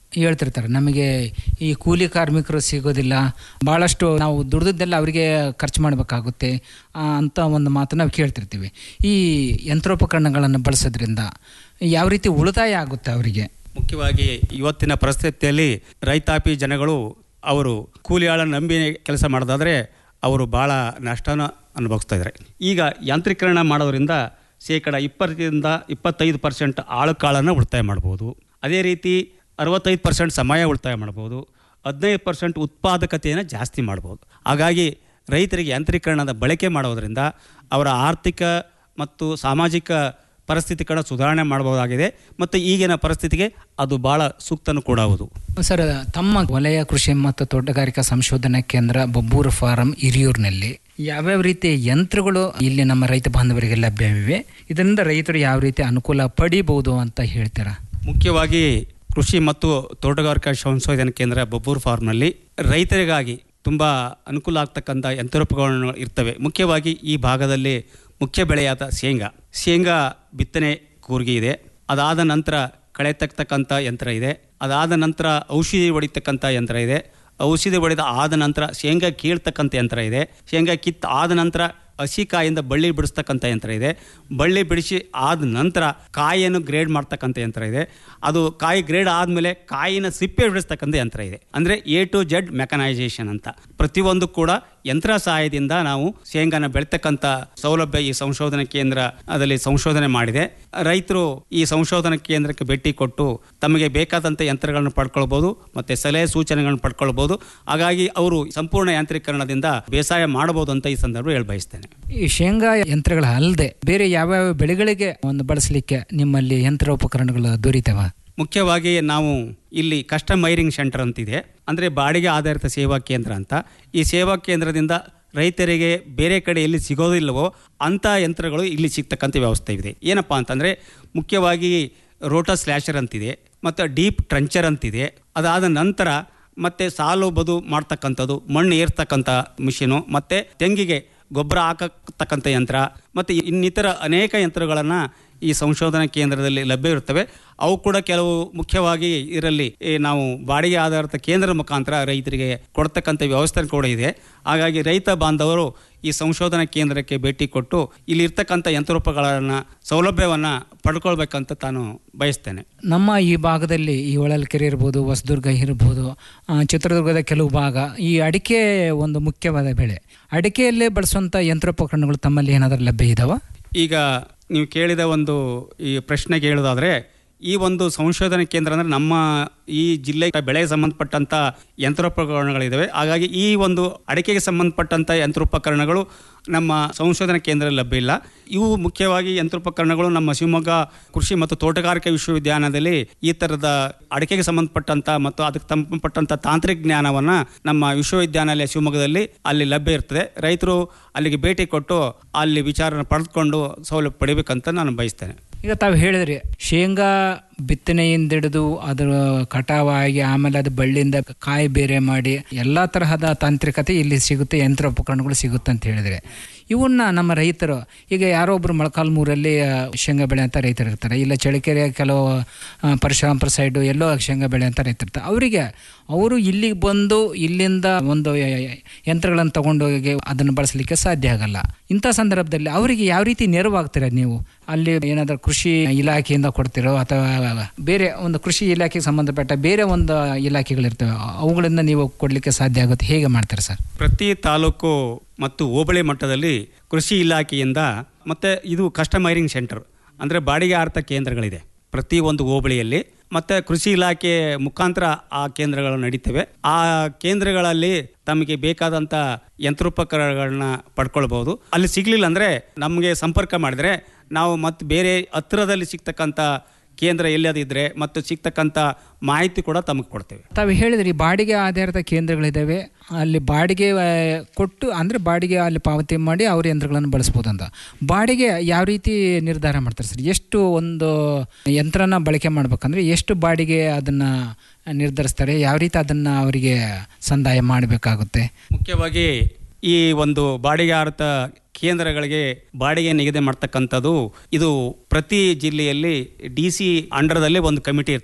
ಹೇಳ್ತಿರ್ತಾರೆ ನಮಗೆ ಈ ಕೂಲಿ ಕಾರ್ಮಿಕರು ಸಿಗೋದಿಲ್ಲ ಭಾಳಷ್ಟು ನಾವು ದುಡ್ದದ್ದೆಲ್ಲ ಅವರಿಗೆ ಖರ್ಚು ಮಾಡಬೇಕಾಗುತ್ತೆ ಆ, ಅಂತ ಒಂದು ಮಾತನ್ನು ನಾವು ಕೇಳ್ತಿರ್ತೀವಿ ಈ ಯಂತ್ರೋಪಕರಣಗಳನ್ನು ಬಳಸೋದ್ರಿಂದ ಯಾವ ರೀತಿ ಉಳಿತಾಯ ಆಗುತ್ತೆ ಅವರಿಗೆ ಮುಖ್ಯವಾಗಿ ಇವತ್ತಿನ ಪರಿಸ್ಥಿತಿಯಲ್ಲಿ ರೈತಾಪಿ ಜನಗಳು ಅವರು ಕೂಲಿ ಆಳನ್ನು ನಂಬಿ ಕೆಲಸ ಮಾಡೋದಾದರೆ ಅವರು ಭಾಳ ನಷ್ಟನ ಅನುಭವಿಸ್ತಾ ಇದ್ದಾರೆ ಈಗ ಯಾಂತ್ರೀಕರಣ ಮಾಡೋದ್ರಿಂದ ಶೇಕಡ ಇಪ್ಪತ್ತರಿಂದ ಇಪ್ಪತ್ತೈದು ಪರ್ಸೆಂಟ್ ಆಳು ಕಾಳನ್ನು ಉಳಿತಾಯ ಮಾಡ್ಬೋದು ಅದೇ ರೀತಿ ಅರವತ್ತೈದು ಪರ್ಸೆಂಟ್ ಸಮಯ ಉಳಿತಾಯ ಮಾಡ್ಬೋದು ಹದಿನೈದು ಪರ್ಸೆಂಟ್ ಉತ್ಪಾದಕತೆಯನ್ನು ಜಾಸ್ತಿ ಮಾಡ್ಬೋದು ಹಾಗಾಗಿ ರೈತರಿಗೆ ಯಾಂತ್ರೀಕರಣದ ಬಳಕೆ ಮಾಡೋದರಿಂದ ಅವರ ಆರ್ಥಿಕ ಮತ್ತು ಸಾಮಾಜಿಕ ಪರಿಸ್ಥಿತಿಗಳನ್ನ ಸುಧಾರಣೆ ಮಾಡಬಹುದಾಗಿದೆ ಮತ್ತು ಈಗಿನ ಪರಿಸ್ಥಿತಿಗೆ ಅದು ಭಾಳ ಸೂಕ್ತನೂ ಕೂಡ ಹೌದು ಸರ್ ತಮ್ಮ ವಲಯ ಕೃಷಿ ಮತ್ತು ತೋಟಗಾರಿಕಾ ಸಂಶೋಧನಾ ಕೇಂದ್ರ ಬೊಬ್ಬೂರು ಫಾರಂ ಹಿರಿಯೂರಿನಲ್ಲಿ ಯಾವ್ಯಾವ ರೀತಿಯ ಯಂತ್ರಗಳು ಇಲ್ಲಿ ನಮ್ಮ ರೈತ ಬಾಂಧವರಿಗೆ ಲಭ್ಯವಿವೆ ಇದರಿಂದ ರೈತರು ಯಾವ ರೀತಿ ಅನುಕೂಲ ಪಡಿಬಹುದು ಅಂತ ಹೇಳ್ತೀರಾ ಮುಖ್ಯವಾಗಿ ಕೃಷಿ ಮತ್ತು ತೋಟಗಾರಿಕಾ ಸಂಶೋಧನಾ ಕೇಂದ್ರ ಬೊಬ್ಬೂರು ಫಾರ್ಮ್ನಲ್ಲಿ ರೈತರಿಗಾಗಿ ತುಂಬ ಅನುಕೂಲ ಆಗ್ತಕ್ಕಂಥ ಯಂತ್ರೋಪಕರಣಗಳು ಇರ್ತವೆ ಮುಖ್ಯವಾಗಿ ಈ ಭಾಗದಲ್ಲಿ ಮುಖ್ಯ ಬೆಳೆಯಾದ ಶೇಂಗಾ ಶೇಂಗಾ ಬಿತ್ತನೆ ಕೂರ್ಗಿ ಇದೆ ಅದಾದ ನಂತರ ಕಳೆ ತೆಗ್ತಕ್ಕಂಥ ಯಂತ್ರ ಇದೆ ಅದಾದ ನಂತರ ಔಷಧಿ ಹೊಡಿತಕ್ಕಂಥ ಯಂತ್ರ ಇದೆ ಔಷಧಿ ಹೊಡೆದ ಆದ ನಂತರ ಶೇಂಗಾ ಕೀಳ್ತಕ್ಕಂಥ ಯಂತ್ರ ಇದೆ ಶೇಂಗಾ ಕಿತ್ತು ಆದ ನಂತರ ಹಸಿ ಕಾಯಿಂದ ಬಳ್ಳಿ ಬಿಡಿಸ್ತಕ್ಕಂಥ ಯಂತ್ರ ಇದೆ ಬಳ್ಳಿ ಬಿಡಿಸಿ ಆದ ನಂತರ ಕಾಯಿಯನ್ನು ಗ್ರೇಡ್ ಮಾಡ್ತಕ್ಕಂಥ ಯಂತ್ರ ಇದೆ ಅದು ಕಾಯಿ ಗ್ರೇಡ್ ಆದಮೇಲೆ ಕಾಯಿನ ಸಿಪ್ಪೆ ಬಿಡಿಸ್ತಕ್ಕಂಥ ಯಂತ್ರ ಇದೆ ಅಂದರೆ ಎ ಟು ಜೆಡ್ ಮೆಕನೈಸೇಷನ್ ಅಂತ ಪ್ರತಿಯೊಂದು ಕೂಡ ಯಂತ್ರ ಸಹಾಯದಿಂದ ನಾವು ಶೇಂಗಾನ ಬೆಳ್ತಕ್ಕಂಥ ಸೌಲಭ್ಯ ಈ ಸಂಶೋಧನಾ ಕೇಂದ್ರ ಅದರಲ್ಲಿ ಸಂಶೋಧನೆ ಮಾಡಿದೆ ರೈತರು ಈ ಸಂಶೋಧನಾ ಕೇಂದ್ರಕ್ಕೆ ಭೇಟಿ ಕೊಟ್ಟು ತಮಗೆ ಬೇಕಾದಂಥ ಯಂತ್ರಗಳನ್ನು ಪಡ್ಕೊಳ್ಬೋದು ಮತ್ತು ಸಲಹೆ ಸೂಚನೆಗಳನ್ನು ಪಡ್ಕೊಳ್ಬೋದು ಹಾಗಾಗಿ ಅವರು ಸಂಪೂರ್ಣ ಯಾಂತ್ರೀಕರಣದಿಂದ ಬೇಸಾಯ ಮಾಡಬಹುದು ಅಂತ ಈ ಸಂದರ್ಭ ಹೇಳಿ ಬಯಸ್ತೇನೆ ಈ ಶೇಂಗಾ ಯಂತ್ರಗಳ ಅಲ್ಲದೆ ಬೇರೆ ಯಾವ್ಯಾವ ಬೆಳೆಗಳಿಗೆ ಒಂದು ಬಳಸಲಿಕ್ಕೆ ನಿಮ್ಮಲ್ಲಿ ಯಂತ್ರೋಪಕರಣಗಳು ದೊರೀತವ ಮುಖ್ಯವಾಗಿ ನಾವು ಇಲ್ಲಿ ಕಸ್ಟಮೈರಿಂಗ್ ಸೆಂಟರ್ ಅಂತಿದೆ ಅಂದರೆ ಬಾಡಿಗೆ ಆಧಾರಿತ ಸೇವಾ ಕೇಂದ್ರ ಅಂತ ಈ ಸೇವಾ ಕೇಂದ್ರದಿಂದ ರೈತರಿಗೆ ಬೇರೆ ಕಡೆ ಎಲ್ಲಿ ಸಿಗೋದಿಲ್ಲವೋ ಅಂಥ ಯಂತ್ರಗಳು ಇಲ್ಲಿ ಸಿಗ್ತಕ್ಕಂಥ ವ್ಯವಸ್ಥೆ ಇದೆ ಏನಪ್ಪ ಅಂತಂದರೆ ಮುಖ್ಯವಾಗಿ ರೋಟಾ ಸ್ಲ್ಯಾಶರ್ ಅಂತಿದೆ ಮತ್ತು ಡೀಪ್ ಟ್ರಂಚರ್ ಅಂತಿದೆ ಅದಾದ ನಂತರ ಮತ್ತು ಸಾಲು ಬದು ಮಾಡ್ತಕ್ಕಂಥದ್ದು ಮಣ್ಣು ಏರ್ತಕ್ಕಂಥ ಮಿಷಿನು ಮತ್ತು ತೆಂಗಿಗೆ ಗೊಬ್ಬರ ಹಾಕತಕ್ಕಂಥ ಯಂತ್ರ ಮತ್ತು ಇನ್ನಿತರ ಅನೇಕ ಯಂತ್ರಗಳನ್ನು ಈ ಸಂಶೋಧನಾ ಕೇಂದ್ರದಲ್ಲಿ ಲಭ್ಯವಿರುತ್ತವೆ ಅವು ಕೂಡ ಕೆಲವು ಮುಖ್ಯವಾಗಿ ಇದರಲ್ಲಿ ಈ ನಾವು ಬಾಡಿಗೆ ಆಧಾರಿತ ಕೇಂದ್ರದ ಮುಖಾಂತರ ರೈತರಿಗೆ ಕೊಡ್ತಕ್ಕಂಥ ವ್ಯವಸ್ಥೆ ಕೂಡ ಇದೆ ಹಾಗಾಗಿ ರೈತ ಬಾಂಧವರು ಈ ಸಂಶೋಧನಾ ಕೇಂದ್ರಕ್ಕೆ ಭೇಟಿ ಕೊಟ್ಟು ಇಲ್ಲಿರ್ತಕ್ಕಂಥ ಯಂತ್ರೋಪಕರಣಗಳನ್ನು ಸೌಲಭ್ಯವನ್ನು ಪಡ್ಕೊಳ್ಬೇಕಂತ ತಾನು ಬಯಸ್ತೇನೆ ನಮ್ಮ ಈ ಭಾಗದಲ್ಲಿ ಈ ಹೊಳಲ್ಕೆರೆ ಇರ್ಬೋದು ಹೊಸದುರ್ಗ ಇರ್ಬೋದು ಆ, ಚಿತ್ರದುರ್ಗದ ಕೆಲವು ಭಾಗ ಈ ಅಡಿಕೆ ಒಂದು ಮುಖ್ಯವಾದ ಬೆಳೆ ಅಡಿಕೆಯಲ್ಲೇ ಬಳಸುವಂಥ ಯಂತ್ರೋಪಕರಣಗಳು ತಮ್ಮಲ್ಲಿ ಏನಾದರೂ ಲಭ್ಯ ಇದಾವ ಈಗ ನೀವು ಕೇಳಿದ ಒಂದು ಈ ಪ್ರಶ್ನೆಗೆ ಹೇಳೋದಾದರೆ ಈ ಒಂದು ಸಂಶೋಧನಾ ಕೇಂದ್ರ ಅಂದರೆ ನಮ್ಮ ಈ ಜಿಲ್ಲೆ ಬೆಳೆಗೆ ಸಂಬಂಧಪಟ್ಟಂಥ ಯಂತ್ರೋಪಕರಣಗಳಿದ್ದಾವೆ ಹಾಗಾಗಿ ಈ ಒಂದು ಅಡಿಕೆಗೆ ಸಂಬಂಧಪಟ್ಟಂಥ ಯಂತ್ರೋಪಕರಣಗಳು ನಮ್ಮ ಸಂಶೋಧನಾ ಕೇಂದ್ರ ಲಭ್ಯ ಇಲ್ಲ ಇವು ಮುಖ್ಯವಾಗಿ ಯಂತ್ರೋಪಕರಣಗಳು ನಮ್ಮ ಶಿವಮೊಗ್ಗ ಕೃಷಿ ಮತ್ತು ತೋಟಗಾರಿಕೆ ವಿಶ್ವವಿದ್ಯಾಲಯದಲ್ಲಿ ಈ ಥರದ ಅಡಿಕೆಗೆ ಸಂಬಂಧಪಟ್ಟಂಥ ಮತ್ತು ಅದಕ್ಕೆ ಸಂಬಂಧಪಟ್ಟಂಥ ತಾಂತ್ರಿಕ ಜ್ಞಾನವನ್ನು ನಮ್ಮ ವಿಶ್ವವಿದ್ಯಾನಿಲಯ ಶಿವಮೊಗ್ಗದಲ್ಲಿ ಅಲ್ಲಿ ಲಭ್ಯ ಇರ್ತದೆ ರೈತರು ಅಲ್ಲಿಗೆ ಭೇಟಿ ಕೊಟ್ಟು ಅಲ್ಲಿ ವಿಚಾರನ ಪಡೆದುಕೊಂಡು ಸೌಲಭ್ಯ ಪಡಿಬೇಕಂತ ನಾನು ಬಯಸ್ತೇನೆ ಈಗ ತಾವು ಹೇಳಿದ್ರಿ ಶೇಂಗಾ ಬಿತ್ತನೆಯಿಂದ ಹಿಡಿದು ಅದರ ಕಟಾವಾಗಿ ಆಮೇಲೆ ಅದು ಬಳ್ಳಿಯಿಂದ ಕಾಯಿ ಬೇರೆ ಮಾಡಿ ಎಲ್ಲ ತರಹದ ತಾಂತ್ರಿಕತೆ ಇಲ್ಲಿ ಸಿಗುತ್ತೆ ಯಂತ್ರೋಪಕರಣಗಳು ಸಿಗುತ್ತೆ ಅಂತ ಹೇಳಿದ್ರೆ ಇವನ್ನ ನಮ್ಮ ರೈತರು ಈಗ ಯಾರೋ ಒಬ್ರು ಮೊಳಕಾಲ್ಮೂರಲ್ಲಿ ಆ, ಶೇಂಗಾ ಬೆಳೆ ಅಂತ ರೈತರು ಇರ್ತಾರೆ ಇಲ್ಲ ಚಳಿಕೆರೆ ಕೆಲವು ಆ, ಪರಶುರಾಂಪುರ ಸೈಡು ಎಲ್ಲೋ ಶೇಂಗಾ ಬೆಳೆ ಅಂತ ರೈತರು ಇರ್ತಾರೆ ಅವರಿಗೆ ಅವರು ಇಲ್ಲಿಗೆ ಬಂದು ಇಲ್ಲಿಂದ ಒಂದು ಯ- ಯ- ಯಂತ್ರಗಳನ್ನು ತಗೊಂಡೋಗಿ ಅದನ್ನು ಬಳಸಲಿಕ್ಕೆ ಸಾಧ್ಯ ಆಗಲ್ಲ ಇಂಥ ಸಂದರ್ಭದಲ್ಲಿ ಅವರಿಗೆ ಯಾವ ರೀತಿ ನೆರವಾಗ್ತೀರಾ ನೀವು ಅಲ್ಲಿ ಏನಾದರೂ ಕೃಷಿ ಇಲಾಖೆಯಿಂದ ಕೊಡ್ತಿರೋ ಅಥವಾ ಬೇರೆ ಒಂದು ಕೃಷಿ ಇಲಾಖೆಗೆ ಸಂಬಂಧಪಟ್ಟ ಬೇರೆ ಒಂದು ಇಲಾಖೆಗಳಿರ್ತವೆ ಅವುಗಳಿಂದ ನೀವು ಕೊಡಲಿಕ್ಕೆ ಸಾಧ್ಯ ಆಗುತ್ತೆ ಹೇಗೆ ಮಾಡ್ತಾರೆ ಸರ್ ಪ್ರತಿ ತಾಲೂಕು ಮತ್ತು ಹೋಬಳಿ ಮಟ್ಟದಲ್ಲಿ ಕೃಷಿ ಇಲಾಖೆಯಿಂದ ಮತ್ತು ಇದು ಕಸ್ಟಮೈರಿಂಗ್ ಸೆಂಟರ್ ಅಂದರೆ ಬಾಡಿಗೆ ಆರ್ಥ ಕೇಂದ್ರಗಳಿದೆ ಪ್ರತಿ ಒಂದು ಹೋಬಳಿಯಲ್ಲಿ ಮತ್ತು ಕೃಷಿ ಇಲಾಖೆ ಮುಖಾಂತರ ಆ ಕೇಂದ್ರಗಳು ನಡೀತವೆ ಆ ಕೇಂದ್ರಗಳಲ್ಲಿ ತಮಗೆ ಬೇಕಾದಂಥ ಯಂತ್ರೋಪಕರಣಗಳನ್ನ ಪಡ್ಕೊಳ್ಬೋದು ಅಲ್ಲಿ ಸಿಗಲಿಲ್ಲ ಅಂದರೆ ನಮಗೆ ಸಂಪರ್ಕ ಮಾಡಿದರೆ ನಾವು ಮತ್ತು ಬೇರೆ ಹತ್ತಿರದಲ್ಲಿ ಸಿಗ್ತಕ್ಕಂಥ ಕೇಂದ್ರ ಎಲ್ಲಿಯಾದಿದ್ರೆ ಮತ್ತು ಸಿಗ್ತಕ್ಕಂಥ ಮಾಹಿತಿ ಕೂಡ ತಮಗೆ ಕೊಡ್ತೇವೆ ತಾವು ಹೇಳಿದ್ರಿ ಬಾಡಿಗೆ ಆಧಾರಿತ ಕೇಂದ್ರಗಳಿದ್ದಾವೆ ಅಲ್ಲಿ ಬಾಡಿಗೆ ಆ, ಕೊಟ್ಟು ಅಂದರೆ ಬಾಡಿಗೆ ಅಲ್ಲಿ ಪಾವತಿ ಮಾಡಿ ಅವ್ರ ಯಂತ್ರಗಳನ್ನು ಬಳಸ್ಬೋದು ಅಂತ ಬಾಡಿಗೆ ಯಾವ ರೀತಿ ನಿರ್ಧಾರ ಮಾಡ್ತಾರೆ ಸರ್ ಎಷ್ಟು ಒಂದು ಯಂತ್ರನ ಬಳಕೆ ಮಾಡ್ಬೇಕಂದ್ರೆ ಎಷ್ಟು ಬಾಡಿಗೆ ಅದನ್ನು ನಿರ್ಧರಿಸ್ತಾರೆ ಯಾವ ರೀತಿ ಅದನ್ನು ಅವರಿಗೆ ಸಂದಾಯ ಮಾಡಬೇಕಾಗುತ್ತೆ ಮುಖ್ಯವಾಗಿ ಈ ಒಂದು ಬಾಡಿಗೆ ಆಧಾರಿತ ಕೇಂದ್ರಗಳಿಗೆ ಬಾಡಿಗೆ ನಿಗದಿ ಮಾಡ್ತಕ್ಕಂಥದ್ದು ಇದು ಪ್ರತಿ ಜಿಲ್ಲೆಯಲ್ಲಿ ಡಿ ಸಿ ಅಂಡರ್ದಲ್ಲಿ ಒಂದು ಕಮಿಟಿ ಇರ್ತದೆ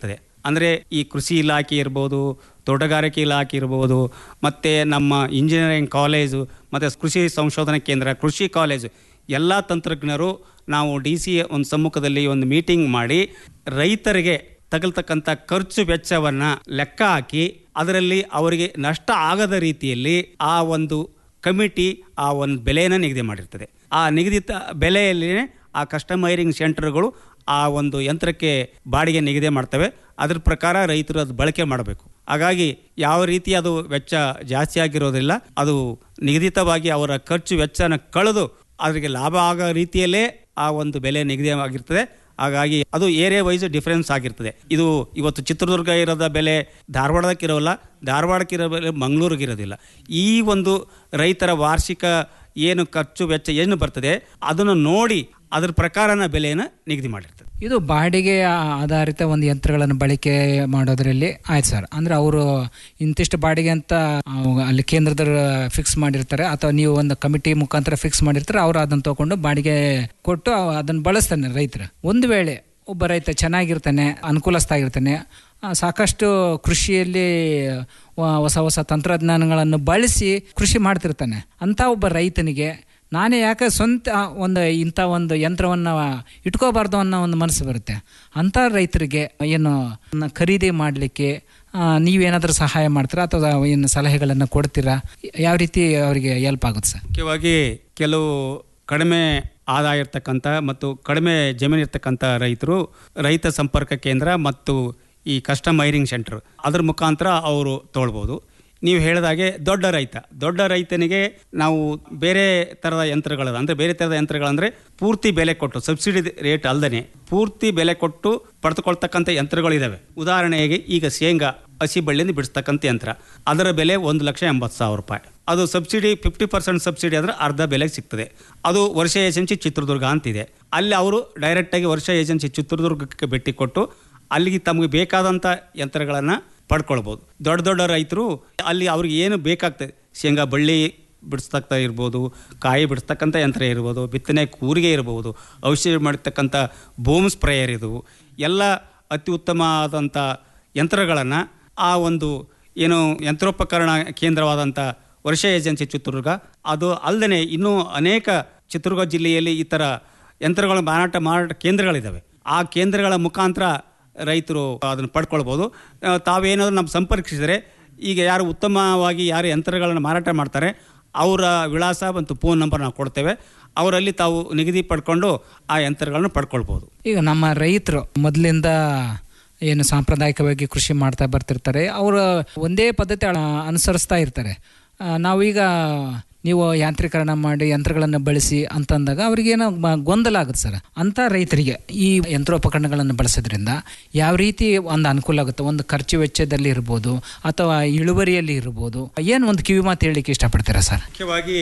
ಅಂದರೆ ಈ ಕೃಷಿ ಇಲಾಖೆ ಇರ್ಬೋದು ತೋಟಗಾರಿಕೆ ಇಲಾಖೆ ಇರ್ಬೋದು ಮತ್ತು ನಮ್ಮ ಇಂಜಿನಿಯರಿಂಗ್ ಕಾಲೇಜು ಮತ್ತು ಕೃಷಿ ಸಂಶೋಧನಾ ಕೇಂದ್ರ ಕೃಷಿ ಕಾಲೇಜು ಎಲ್ಲ ತಂತ್ರಜ್ಞರು ನಾವು ಡಿ ಸಿ ಒಂದು ಸಮ್ಮುಖದಲ್ಲಿ ಒಂದು ಮೀಟಿಂಗ್ ಮಾಡಿ ರೈತರಿಗೆ ತಗಲ್ತಕ್ಕಂಥ ಖರ್ಚು ವೆಚ್ಚವನ್ನು ಲೆಕ್ಕ ಹಾಕಿ ಅದರಲ್ಲಿ ಅವರಿಗೆ ನಷ್ಟ ಆಗದ ರೀತಿಯಲ್ಲಿ ಆ ಒಂದು ಕಮಿಟಿ ಆ ಒಂದು ಬೆಲೆಯನ್ನು ನಿಗದಿ ಮಾಡಿರ್ತದೆ ಆ ನಿಗದಿತ ಬೆಲೆಯಲ್ಲಿನೇ ಆ ಕಸ್ಟಮೈರಿಂಗ್ ಸೆಂಟರ್ಗಳು ಆ ಒಂದು ಯಂತ್ರಕ್ಕೆ ಬಾಡಿಗೆ ನಿಗದಿ ಮಾಡ್ತವೆ ಅದ್ರ ಪ್ರಕಾರ ರೈತರು ಅದು ಬಳಕೆ ಮಾಡಬೇಕು ಹಾಗಾಗಿ ಯಾವ ರೀತಿ ಅದು ವೆಚ್ಚ ಜಾಸ್ತಿ ಆಗಿರೋದಿಲ್ಲ ಅದು ನಿಗದಿತವಾಗಿ ಅವರ ಖರ್ಚು ವೆಚ್ಚನ ಕಳೆದು ಅವರಿಗೆ ಲಾಭ ಆಗೋ ರೀತಿಯಲ್ಲೇ ಆ ಒಂದು ಬೆಲೆ ನಿಗದಿ ಆಗಿರ್ತದೆ ಹಾಗಾಗಿ ಅದು ಏರಿಯಾ ವೈಸ್ ಡಿಫರೆನ್ಸ್ ಆಗಿರ್ತದೆ ಇದು ಇವತ್ತು ಚಿತ್ರದುರ್ಗ ಇರೋದ ಬೆಲೆ ಧಾರವಾಡಕ್ಕೆ ಇರೋಲ್ಲ ಧಾರವಾಡಕ್ಕೆ ಇರೋ ಬೆಲೆ ಮಂಗಳೂರಿಗೆ ಇರೋದಿಲ್ಲ ಈ ಒಂದು ರೈತರ ವಾರ್ಷಿಕ ಏನು ಖರ್ಚು ವೆಚ್ಚ ಏನು ಬರ್ತದೆ ಅದನ್ನು ನೋಡಿ ಅದ್ರ ಪ್ರಕಾರನ ಬೆಲೆಯನ್ನು ನಿಗದಿ ಮಾಡಿರ್ತದೆ ಇದು ಬಾಡಿಗೆ ಆಧಾರಿತ ಒಂದು ಯಂತ್ರಗಳನ್ನು ಬಳಕೆ ಮಾಡೋದ್ರಲ್ಲಿ ಆಯ್ತು ಸರ್ ಅಂದ್ರೆ ಅವರು ಇಂತಿಷ್ಟು ಬಾಡಿಗೆ ಅಂತ ಆ, ಅಲ್ಲಿ ಕೇಂದ್ರದ ಫಿಕ್ಸ್ ಮಾಡಿರ್ತಾರೆ ಅಥವಾ ನೀವು ಒಂದು ಕಮಿಟಿ ಮುಖಾಂತರ ಫಿಕ್ಸ್ ಮಾಡಿರ್ತಾರೆ ಅವರು ಅದನ್ನು ತಗೊಂಡು ಬಾಡಿಗೆ ಕೊಟ್ಟು ಅವ- ಅದನ್ನು ಬಳಸ್ತಾನೆ ರೈತರು ಒಂದು ವೇಳೆ ಒಬ್ಬ ರೈತ ಚೆನ್ನಾಗಿರ್ತಾನೆ ಅನುಕೂಲಸ್ಥ ಆಗಿರ್ತಾನೆ ಆ, ಸಾಕಷ್ಟು ಕೃಷಿಯಲ್ಲಿ ವ- ಹೊಸ ಹೊಸ ತಂತ್ರಜ್ಞಾನಗಳನ್ನು ಬಳಸಿ ಕೃಷಿ ಮಾಡ್ತಿರ್ತಾನೆ ಅಂತ ಒಬ್ಬ ರೈತನಿಗೆ ನಾನೇ ಯಾಕೆ ಸ್ವಂತ ಒಂದು ಇಂಥ ಒಂದು ಯಂತ್ರವನ್ನು ಇಟ್ಕೋಬಾರ್ದು ಅನ್ನೋ ಒಂದು ಮನಸ್ಸು ಬರುತ್ತೆ ಅಂಥ ರೈತರಿಗೆ ಏನು ನ- ಖರೀದಿ ಮಾಡಲಿಕ್ಕೆ ನೀವೇನಾದರೂ ಸಹಾಯ ಮಾಡ್ತೀರಾ ಅಥವಾ ಏನು ಸಲಹೆಗಳನ್ನು ಕೊಡ್ತೀರಾ ಯಾವ ರೀತಿ ಅವರಿಗೆ ಹೆಲ್ಪ್ ಆಗುತ್ತೆ ಸರ್ ಮುಖ್ಯವಾಗಿ ಕೆಲವು ಕಡಿಮೆ ಆದಾಯ ಇರ್ತಕ್ಕಂಥ ಮತ್ತು ಕಡಿಮೆ ಜಮೀನು ಇರ್ತಕ್ಕಂಥ ರೈತರು ರೈತ ಸಂಪರ್ಕ ಕೇಂದ್ರ ಮತ್ತು ಈ ಕಸ್ಟಮೈರಿಂಗ್ ಸೆಂಟರ್ ಅದ್ರ ಮುಖಾಂತರ ಅವರು ತೊಗೊಳ್ಬೋದು ನೀವು ಹೇಳಿದಾಗೆ ದೊಡ್ಡ ರೈತ ದೊಡ್ಡ ರೈತನಿಗೆ ನಾವು ಬೇರೆ ಥರದ ಯಂತ್ರಗಳು ಅಂದರೆ ಬೇರೆ ಥರದ ಯಂತ್ರಗಳಂದರೆ ಪೂರ್ತಿ ಬೆಲೆ ಕೊಟ್ಟು ಸಬ್ಸಿಡಿ ರೇಟ್ ಅಲ್ಲದೆ ಪೂರ್ತಿ ಬೆಲೆ ಕೊಟ್ಟು ಪಡೆದುಕೊಳ್ತಕ್ಕಂಥ ಯಂತ್ರಗಳಿದ್ದಾವೆ ಉದಾಹರಣೆಗೆ ಈಗ ಶೇಂಗಾ ಹಸಿ ಬಳ್ಳಿಯಿಂದ ಬಿಡಿಸ್ತಕ್ಕಂಥ ಯಂತ್ರ ಅದರ ಬೆಲೆ ಒಂದು ಲಕ್ಷ ಎಂಬತ್ತು ಸಾವಿರ ರೂಪಾಯಿ ಅದು ಸಬ್ಸಿಡಿ ಫಿಫ್ಟಿ ಪರ್ಸೆಂಟ್ ಸಬ್ಸಿಡಿ ಆದರೆ ಅರ್ಧ ಬೆಲೆಗೆ ಸಿಗ್ತದೆ ಅದು ವರ್ಷ ಏಜೆನ್ಸಿ ಚಿತ್ರದುರ್ಗ ಅಂತಿದೆ ಅಲ್ಲಿ ಅವರು ಡೈರೆಕ್ಟಾಗಿ ವರ್ಷ ಏಜೆನ್ಸಿ ಚಿತ್ರದುರ್ಗಕ್ಕೆ ಭೇಟಿ ಕೊಟ್ಟು ಅಲ್ಲಿಗೆ ತಮಗೆ ಬೇಕಾದಂಥ ಯಂತ್ರಗಳನ್ನು ಪಡ್ಕೊಳ್ಬೋದು ದೊಡ್ಡ ದೊಡ್ಡ ರೈತರು ಅಲ್ಲಿ ಅವ್ರಿಗೆ ಏನು ಬೇಕಾಗ್ತದೆ ಶೇಂಗಾ ಬಳ್ಳಿ ಬಿಡಿಸ್ತಕ್ಕ ಇರ್ಬೋದು ಕಾಯಿ ಬಿಡಿಸ್ತಕ್ಕಂಥ ಯಂತ್ರ ಇರ್ಬೋದು ಬಿತ್ತನೆ ಕೂರಿಗೆ ಇರ್ಬೋದು ಔಷಧಿ ಮಾಡ್ತಕ್ಕಂಥ ಬೂಮ್ ಸ್ಪ್ರೇಯರ್ ಇದು ಎಲ್ಲ ಅತಿ ಉತ್ತಮವಾದಂಥ ಯಂತ್ರಗಳನ್ನು ಆ ಒಂದು ಏನು ಯಂತ್ರೋಪಕರಣ ಕೇಂದ್ರವಾದಂಥ ವರ್ಷ ಏಜೆನ್ಸಿ ಚಿತ್ರದುರ್ಗ ಅದು ಅಲ್ಲದೆ ಇನ್ನೂ ಅನೇಕ ಚಿತ್ರದುರ್ಗ ಜಿಲ್ಲೆಯಲ್ಲಿ ಈ ಥರ ಯಂತ್ರಗಳ ಮಾರಾಟ ಮಾರಾಟ ಕೇಂದ್ರಗಳಿದ್ದಾವೆ ಆ ಕೇಂದ್ರಗಳ ಮುಖಾಂತರ ರೈತರು ಅದನ್ನು ಪಡ್ಕೊಳ್ಬೋದು ಆ, ತಾವೇನಾದರೂ ನಮ್ಮ ಸಂಪರ್ಕಿಸಿದರೆ ಈಗ ಯಾರು ಉತ್ತಮವಾಗಿ ಯಾರು ಯಂತ್ರಗಳನ್ನು ಮಾರಾಟ ಮಾಡ್ತಾರೆ ಅವರ ವಿಳಾಸ ಮತ್ತು ಫೋನ್ ನಂಬರ್ ನಾವು ಕೊಡ್ತೇವೆ ಅವರಲ್ಲಿ ತಾವು ನಿಗದಿ ಪಡ್ಕೊಂಡು ಆ ಯಂತ್ರಗಳನ್ನು ಪಡ್ಕೊಳ್ಬೋದು ಈಗ ನಮ್ಮ ರೈತರು ಮೊದಲಿಂದ ಏನು ಸಾಂಪ್ರದಾಯಿಕವಾಗಿ ಕೃಷಿ ಮಾಡ್ತಾ ಬರ್ತಿರ್ತಾರೆ ಅವರು ಒಂದೇ ಪದ್ಧತಿ ಅಳ- ಅನುಸರಿಸ್ತಾ ಇರ್ತಾರೆ ಆ, ನಾವೀಗ ನೀವು ಯಾಂತ್ರೀಕರಣ ಮಾಡಿ ಯಂತ್ರಗಳನ್ನು ಬಳಸಿ ಅಂತಂದಾಗ ಅವ್ರಿಗೇನೋ ಮ- ಗೊಂದಲ ಆಗುತ್ತೆ ಸರ್ ಅಂಥ ರೈತರಿಗೆ ಈ ಯಂತ್ರೋಪಕರಣಗಳನ್ನು ಬಳಸೋದ್ರಿಂದ ಯಾವ ರೀತಿ ಒಂದು ಅನುಕೂಲ ಆಗುತ್ತೆ ಒಂದು ಖರ್ಚು ವೆಚ್ಚದಲ್ಲಿ ಇರ್ಬೋದು ಅಥವಾ ಇಳುವರಿಯಲ್ಲಿ ಇರ್ಬೋದು ಏನು ಒಂದು ಕಿವಿ ಮಾತು ಹೇಳಲಿಕ್ಕೆ ಇಷ್ಟಪಡ್ತೀರಾ ಸರ್ ಮುಖ್ಯವಾಗಿ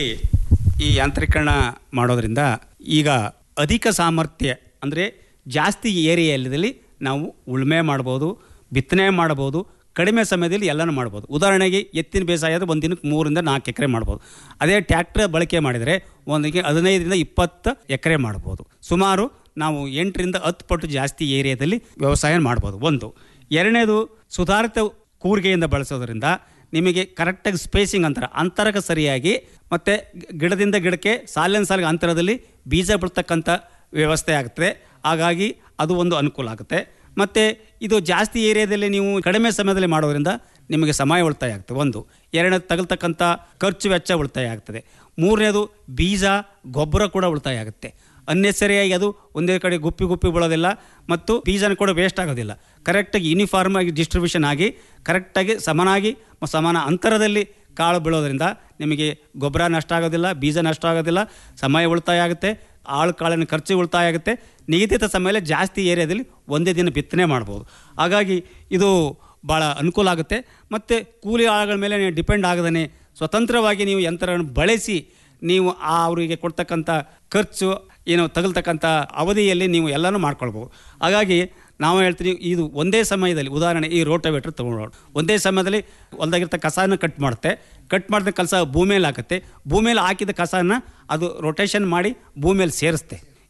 ಈ ಯಾಂತ್ರೀಕರಣ ಮಾಡೋದ್ರಿಂದ ಈಗ ಅಧಿಕ ಸಾಮರ್ಥ್ಯ ಅಂದರೆ ಜಾಸ್ತಿ ಏರಿಯಾದಲ್ಲಿ ನಾವು ಉಳುಮೆ ಮಾಡ್ಬೋದು ಬಿತ್ತನೆ ಮಾಡ್ಬೋದು ಕಡಿಮೆ ಸಮಯದಲ್ಲಿ ಎಲ್ಲನೂ ಮಾಡ್ಬೋದು ಉದಾಹರಣೆಗೆ ಎತ್ತಿನ ಬೇಸಾಯದ ಒಂದು ದಿನಕ್ಕೆ ಮೂರರಿಂದ ನಾಲ್ಕು ಎಕರೆ ಮಾಡ್ಬೋದು ಅದೇ ಟ್ಯಾಕ್ಟ್ರ್ ಬಳಕೆ ಮಾಡಿದರೆ ಒಂದಿಗೆ ಹದಿನೈದರಿಂದ ಇಪ್ಪತ್ತು ಎಕರೆ ಮಾಡ್ಬೋದು ಸುಮಾರು ನಾವು ಎಂಟರಿಂದ ಹತ್ತು ಪಟ್ಟು ಜಾಸ್ತಿ ಏರಿಯಾದಲ್ಲಿ ವ್ಯವಸಾಯ ಮಾಡ್ಬೋದು ಒಂದು ಎರಡನೇದು ಸುಧಾರಿತ ಕೂರಿಗೆಯಿಂದ ಬಳಸೋದ್ರಿಂದ ನಿಮಗೆ ಕರೆಕ್ಟಾಗಿ ಸ್ಪೇಸಿಂಗ್ ಅಂತರ ಅಂತರಕ್ಕೆ ಸರಿಯಾಗಿ ಮತ್ತು ಗಿಡದಿಂದ ಗಿಡಕ್ಕೆ ಸಾಲಿನ ಸಾಲಿಗೆ ಅಂತರದಲ್ಲಿ ಬೀಜ ಬಿಡ್ತಕ್ಕಂಥ ವ್ಯವಸ್ಥೆ ಆಗುತ್ತೆ ಹಾಗಾಗಿ ಅದು ಒಂದು ಅನುಕೂಲ ಆಗುತ್ತೆ ಮತ್ತು ಇದು ಜಾಸ್ತಿ ಏರಿಯಾದಲ್ಲಿ ನೀವು ಕಡಿಮೆ ಸಮಯದಲ್ಲಿ ಮಾಡೋದ್ರಿಂದ ನಿಮಗೆ ಸಮಯ ಉಳಿತಾಯ ಆಗ್ತದೆ ಒಂದು ಎರಡನೇದು ತಗಲ್ತಕ್ಕಂಥ ಖರ್ಚು ವೆಚ್ಚ ಉಳಿತಾಯ ಆಗ್ತದೆ ಮೂರನೇದು ಬೀಜ ಗೊಬ್ಬರ ಕೂಡ ಉಳಿತಾಯ ಆಗುತ್ತೆ ಅನ್ನೆಸರಿಯಾಗಿ ಅದು ಒಂದೇ ಕಡೆ ಗುಪ್ಪಿ ಗುಪ್ಪಿ ಬೀಳೋದಿಲ್ಲ ಮತ್ತು ಬೀಜನ ಕೂಡ ವೇಸ್ಟ್ ಆಗೋದಿಲ್ಲ ಕರೆಕ್ಟಾಗಿ ಯೂನಿಫಾರ್ಮ್ ಆಗಿ ಡಿಸ್ಟ್ರಿಬ್ಯೂಷನ್ ಆಗಿ ಕರೆಕ್ಟಾಗಿ ಸಮನಾಗಿ ಮ- ಸಮಾನ ಅಂತರದಲ್ಲಿ ಕಾಳು ಬೀಳೋದ್ರಿಂದ ನಿಮಗೆ ಗೊಬ್ಬರ ನಷ್ಟ ಆಗೋದಿಲ್ಲ ಬೀಜ ನಷ್ಟ ಆಗೋದಿಲ್ಲ ಸಮಯ ಉಳಿತಾಯ ಆಗುತ್ತೆ ಆಳು ಕಾಳಿನ ಖರ್ಚು ಉಳಿತಾಯ ಆಗುತ್ತೆ ನಿಗದಿತ ಸಮಯದಲ್ಲಿ ಜಾಸ್ತಿ ಏರಿಯಾದಲ್ಲಿ ಒಂದೇ ದಿನ ಬಿತ್ತನೆ ಮಾಡ್ಬೋದು ಹಾಗಾಗಿ ಇದು ಭಾಳ ಅನುಕೂಲ ಆಗುತ್ತೆ ಮತ್ತು ಕೂಲಿ ಆಳುಗಳ ಮೇಲೆ ನೀವು ಡಿಪೆಂಡ್ ಆಗದೇ ಸ್ವತಂತ್ರವಾಗಿ ನೀವು ಯಂತ್ರವನ್ನು ಬಳಸಿ ನೀವು ಆ ಅವರಿಗೆ ಕೊಡ್ತಕ್ಕಂಥ ಖರ್ಚು ಏನು ತಗಲ್ತಕ್ಕಂಥ ಅವಧಿಯಲ್ಲಿ ನೀವು ಎಲ್ಲನೂ ಮಾಡ್ಕೊಳ್ಬೋದು ಹಾಗಾಗಿ ನಾವು ಹೇಳ್ತೀವಿ ಇದು ಒಂದೇ ಸಮಯದಲ್ಲಿ ಉದಾಹರಣೆ ಈ ರೋಟೋವೇಟ್ರ್ ತೊಗೊಂಡು ಒಂದೇ ಸಮಯದಲ್ಲಿ ಹೊಲ್ದಾಗಿರ್ತ ಕಸನ ಕಟ್ ಮಾಡುತ್ತೆ ಕಟ್ ಮಾಡಿದ ಕೆಲಸ ಭೂಮಿಯಲ್ಲಿ ಹಾಕುತ್ತೆ ಭೂಮಿಯಲ್ಲಿ ಹಾಕಿದ ಕಸನ ಅದು ರೊಟೇಷನ್ ಮಾಡಿ ಭೂಮಿಯಲ್ಲಿ ಸೇರಿಸುತ್ತೆ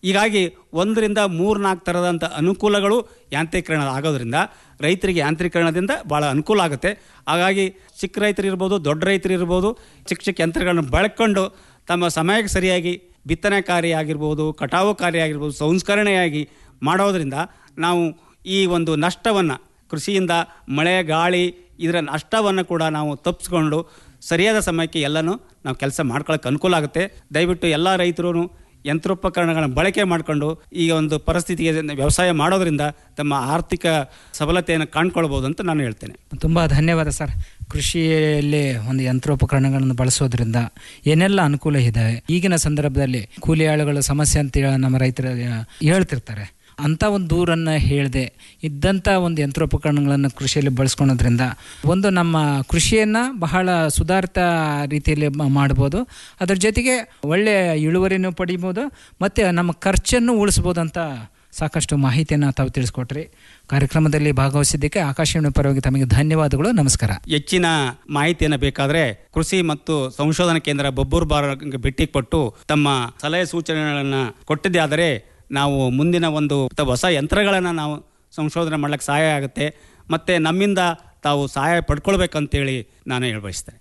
ಹೀಗಾಗಿ ಒಂದರಿಂದ ಮೂರು ನಾಲ್ಕು ಥರದಂಥ ಅನುಕೂಲಗಳು ಯಾಂತ್ರೀಕರಣ ಆಗೋದ್ರಿಂದ ರೈತರಿಗೆ ಯಾಂತ್ರೀಕರಣದಿಂದ ಭಾಳ ಅನುಕೂಲ ಆಗುತ್ತೆ ಹಾಗಾಗಿ ಚಿಕ್ಕ ರೈತರು ಇರ್ಬೋದು ದೊಡ್ಡ ರೈತರು ಇರ್ಬೋದು ಚಿಕ್ಕ ಚಿಕ್ಕ ಯಂತ್ರಗಳನ್ನು ಬಳಕೊಂಡು ತಮ್ಮ ಸಮಯಕ್ಕೆ ಸರಿಯಾಗಿ ಬಿತ್ತನೆ ಕಾರ್ಯ ಆಗಿರ್ಬೋದು ಕಟಾವು ಕಾರ್ಯ ಆಗಿರ್ಬೋದು ಸಂಸ್ಕರಣೆಯಾಗಿ ಮಾಡೋದರಿಂದ ನಾವು ಈ ಒಂದು ನಷ್ಟವನ್ನು ಕೃಷಿಯಿಂದ ಮಳೆ ಗಾಳಿ ಇದರ ನಷ್ಟವನ್ನು ಕೂಡ ನಾವು ತಪ್ಪಿಸ್ಕೊಂಡು ಸರಿಯಾದ ಸಮಯಕ್ಕೆ ಎಲ್ಲನೂ ನಾವು ಕೆಲಸ ಮಾಡ್ಕೊಳ್ಳೋಕೆ ಅನುಕೂಲ ಆಗುತ್ತೆ ದಯವಿಟ್ಟು ಎಲ್ಲ ರೈತರು ಯಂತ್ರೋಪಕರಣಗಳನ್ನು ಬಳಕೆ ಮಾಡಿಕೊಂಡು ಈ ಒಂದು ಪರಿಸ್ಥಿತಿಗೆ ವ್ಯವಸಾಯ ಮಾಡೋದರಿಂದ ತಮ್ಮ ಆರ್ಥಿಕ ಸಬಲತೆಯನ್ನು ಕಾಣ್ಕೊಳ್ಬೋದು ಅಂತ ನಾನು ಹೇಳ್ತೇನೆ ತುಂಬ ಧನ್ಯವಾದ ಸರ್ ಕೃಷಿಯಲ್ಲಿ ಒಂದು ಯಂತ್ರೋಪಕರಣಗಳನ್ನು ಬಳಸೋದ್ರಿಂದ ಏನೆಲ್ಲ ಅನುಕೂಲ ಇದ್ದಾವೆ ಈಗಿನ ಸಂದರ್ಭದಲ್ಲಿ ಕೂಲಿ ಆಳುಗಳ ಸಮಸ್ಯೆ ಅಂತ ಹೇಳಿ ನಮ್ಮ ರೈತರು ಹೇಳ್ತಿರ್ತಾರೆ ಅಂಥ ಒಂದು ದೂರನ್ನು ಹೇಳದೆ ಇದ್ದಂಥ ಒಂದು ಯಂತ್ರೋಪಕರಣಗಳನ್ನು ಕೃಷಿಯಲ್ಲಿ ಬಳಸ್ಕೊಳೋದ್ರಿಂದ ಒಂದು ನಮ್ಮ ಕೃಷಿಯನ್ನು ಬಹಳ ಸುಧಾರಿತ ರೀತಿಯಲ್ಲಿ ಮ- ಮಾಡ್ಬೋದು ಅದ್ರ ಜೊತೆಗೆ ಒಳ್ಳೆಯ ಇಳುವರಿನೂ ಪಡಿಬೋದು ಮತ್ತು ನಮ್ಮ ಖರ್ಚನ್ನು ಉಳಿಸ್ಬೋದು ಅಂತ ಸಾಕಷ್ಟು ಮಾಹಿತಿಯನ್ನು ತಾವು ತಿಳಿಸ್ಕೊಟ್ರಿ ಕಾರ್ಯಕ್ರಮದಲ್ಲಿ ಭಾಗವಹಿಸಿದ್ದಕ್ಕೆ ಆಕಾಶವಾಣಿ ಪರವಾಗಿ ತಮಗೆ ಧನ್ಯವಾದಗಳು ನಮಸ್ಕಾರ ಹೆಚ್ಚಿನ ಮಾಹಿತಿಯನ್ನು ಬೇಕಾದರೆ ಕೃಷಿ ಮತ್ತು ಸಂಶೋಧನಾ ಕೇಂದ್ರ ಬೊಬ್ಬೂರು ಬಾರ ಭೇಟಿ ಕೊಟ್ಟು ತಮ್ಮ ಸಲಹೆ ಸೂಚನೆಗಳನ್ನು ಕೊಟ್ಟಿದ್ದೇ ಆದರೆ ನಾವು ಮುಂದಿನ ಒಂದು ತ- ಹೊಸ ಯಂತ್ರಗಳನ್ನು ನಾವು ಸಂಶೋಧನೆ ಮಾಡ್ಲಿಕ್ಕೆ ಸಹಾಯ ಆಗುತ್ತೆ ಮತ್ತು ನಮ್ಮಿಂದ ತಾವು ಸಹಾಯ ಪಡ್ಕೊಳ್ಬೇಕಂತೇಳಿ ನಾನು ಹೇಳ್ಬಯಸ್ತೇನೆ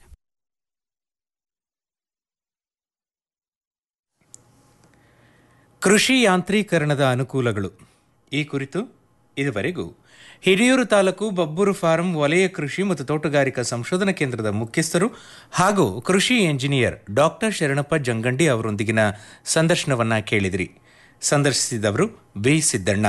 ಕೃಷಿ ಯಾಂತ್ರೀಕರಣದ ಅನುಕೂಲಗಳು ಈ ಕುರಿತು ಇದುವರೆಗೂ ಹಿರಿಯೂರು ತಾಲೂಕು ಬಬ್ಬೂರು ಫಾರಂ ವಲಯ ಕೃಷಿ ಮತ್ತು ತೋಟಗಾರಿಕಾ ಸಂಶೋಧನಾ ಕೇಂದ್ರದ ಮುಖ್ಯಸ್ಥರು ಹಾಗೂ ಕೃಷಿ ಎಂಜಿನಿಯರ್ ಡಾಕ್ಟರ್ ಶರಣಪ್ಪ ಜಂಗಂಡಿ ಅವರೊಂದಿಗಿನ ಸಂದರ್ಶನವನ್ನ ಕೇಳಿದಿರಿ ಸಂದರ್ಶಿಸಿದವರು ಬಿ ಸಿದ್ದಣ್ಣ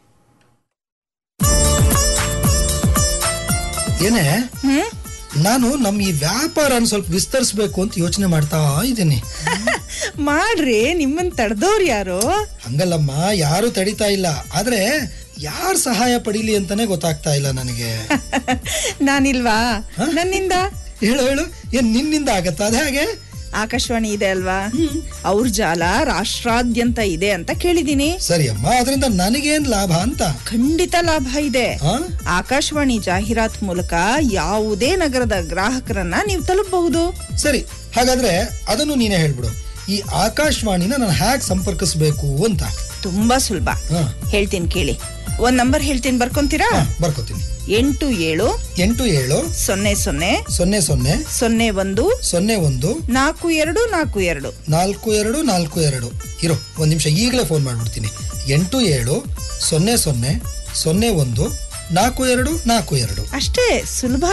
ಏನೇ ನಾನು ನಮ್ಮ ಈ ವ್ಯಾಪಾರನ ಸ್ವಲ್ಪ ವಿಸ್ತರಿಸ್ಬೇಕು ಅಂತ ಯೋಚನೆ ಮಾಡ್ತಾ ಇದ್ದೀನಿ ಮಾಡ್ರಿ ನಿಮ್ಮನ್ ತಡೆದವ್ರು ಯಾರು ಹಂಗಲ್ಲಮ್ಮ ಯಾರು ತಡಿತಾ ಇಲ್ಲ ಆದ್ರೆ ಯಾರ್ ಸಹಾಯ ಪಡೀಲಿ ಅಂತಾನೆ ಗೊತ್ತಾಗ್ತಾ ಇಲ್ಲ ನನಗೆ ನಾನಿಲ್ವಾ ನನ್ನಿಂದ ಹೇಳು ಹೇಳು ಏನ್ ನಿನ್ನಿಂದ ಆಗತ್ತಾ ಅದೇ ಹಾಗೆ ಆಕಾಶವಾಣಿ ಇದೆ ಅಲ್ವಾ ಅವ್ರ ಜಾಲ ರಾಷ್ಟ್ರಾದ್ಯಂತ ಇದೆ ಅಂತ ಕೇಳಿದೀನಿ ಸರಿ ಅಮ್ಮ ಅದರಿಂದ ನನಗೇನ್ ಲಾಭ ಅಂತ ಖಂಡಿತ ಲಾಭ ಇದೆ ಆಕಾಶವಾಣಿ ಜಾಹೀರಾತ್ ಮೂಲಕ ಯಾವುದೇ ನಗರದ ಗ್ರಾಹಕರನ್ನ ನೀವು ತಲುಪಬಹುದು ಸರಿ ಹಾಗಾದ್ರೆ ಅದನ್ನು ನೀನೇ ಹೇಳ್ಬಿಡು ಈ ಆಕಾಶವಾಣಿನ ನಾನು ಹ್ಯಾಕ್ ಸಂಪರ್ಕಿಸ್ಬೇಕು ಅಂತ ತುಂಬಾ ಸುಲಭ ಹೇಳ್ತೀನಿ ಕೇಳಿ ಒಂದ್ ನಂಬರ್ ಹೇಳ್ತೀನಿ ಬರ್ಕೊಂತೀರಾ ಬರ್ಕೋತೀನಿ ಎಂಟು ಏಳು ಎಂಟು ಏಳು ಸೊನ್ನೆ ಸೊನ್ನೆ ಸೊನ್ನೆ ಸೊನ್ನೆ ಸೊನ್ನೆ ಒಂದು ಸೊನ್ನೆ ಒಂದು ನಾಲ್ಕು ಎರಡು ನಾಲ್ಕು ಎರಡು ನಾಲ್ಕು ಎರಡು ನಾಲ್ಕು ಎರಡು ಇರೋ ಒಂದು ನಿಮಿಷ ಈಗಲೇ ಫೋನ್ ಮಾಡ್ಬಿಡ್ತೀನಿ ಎಂಟು ಏಳು ಸೊನ್ನೆ ಸೊನ್ನೆ ಸೊನ್ನೆ ಒಂದು ನಾಲ್ಕು ಎರಡು ನಾಲ್ಕು ಎರಡು ಅಷ್ಟೇ ಸುಲಭ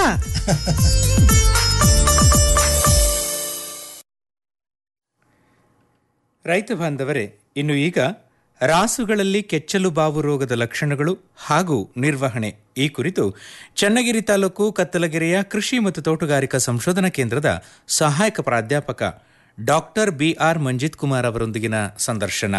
ರೈತ ಬಾಂಧವರೇ ಇನ್ನು ಈಗ ರಾಸುಗಳಲ್ಲಿ ಕೆಚ್ಚಲು ಬಾವು ರೋಗದ ಲಕ್ಷಣಗಳು ಹಾಗೂ ನಿರ್ವಹಣೆ ಈ ಕುರಿತು ಚನ್ನಗಿರಿ ತಾಲೂಕು ಕತ್ತಲಗೆರೆಯ ಕೃಷಿ ಮತ್ತು ತೋಟಗಾರಿಕಾ ಸಂಶೋಧನಾ ಕೇಂದ್ರದ ಸಹಾಯಕ ಪ್ರಾಧ್ಯಾಪಕ ಡಾಕ್ಟರ್ ಬಿಆರ್ ಮಂಜಿತ್ ಕುಮಾರ್ ಅವರೊಂದಿಗಿನ ಸಂದರ್ಶನ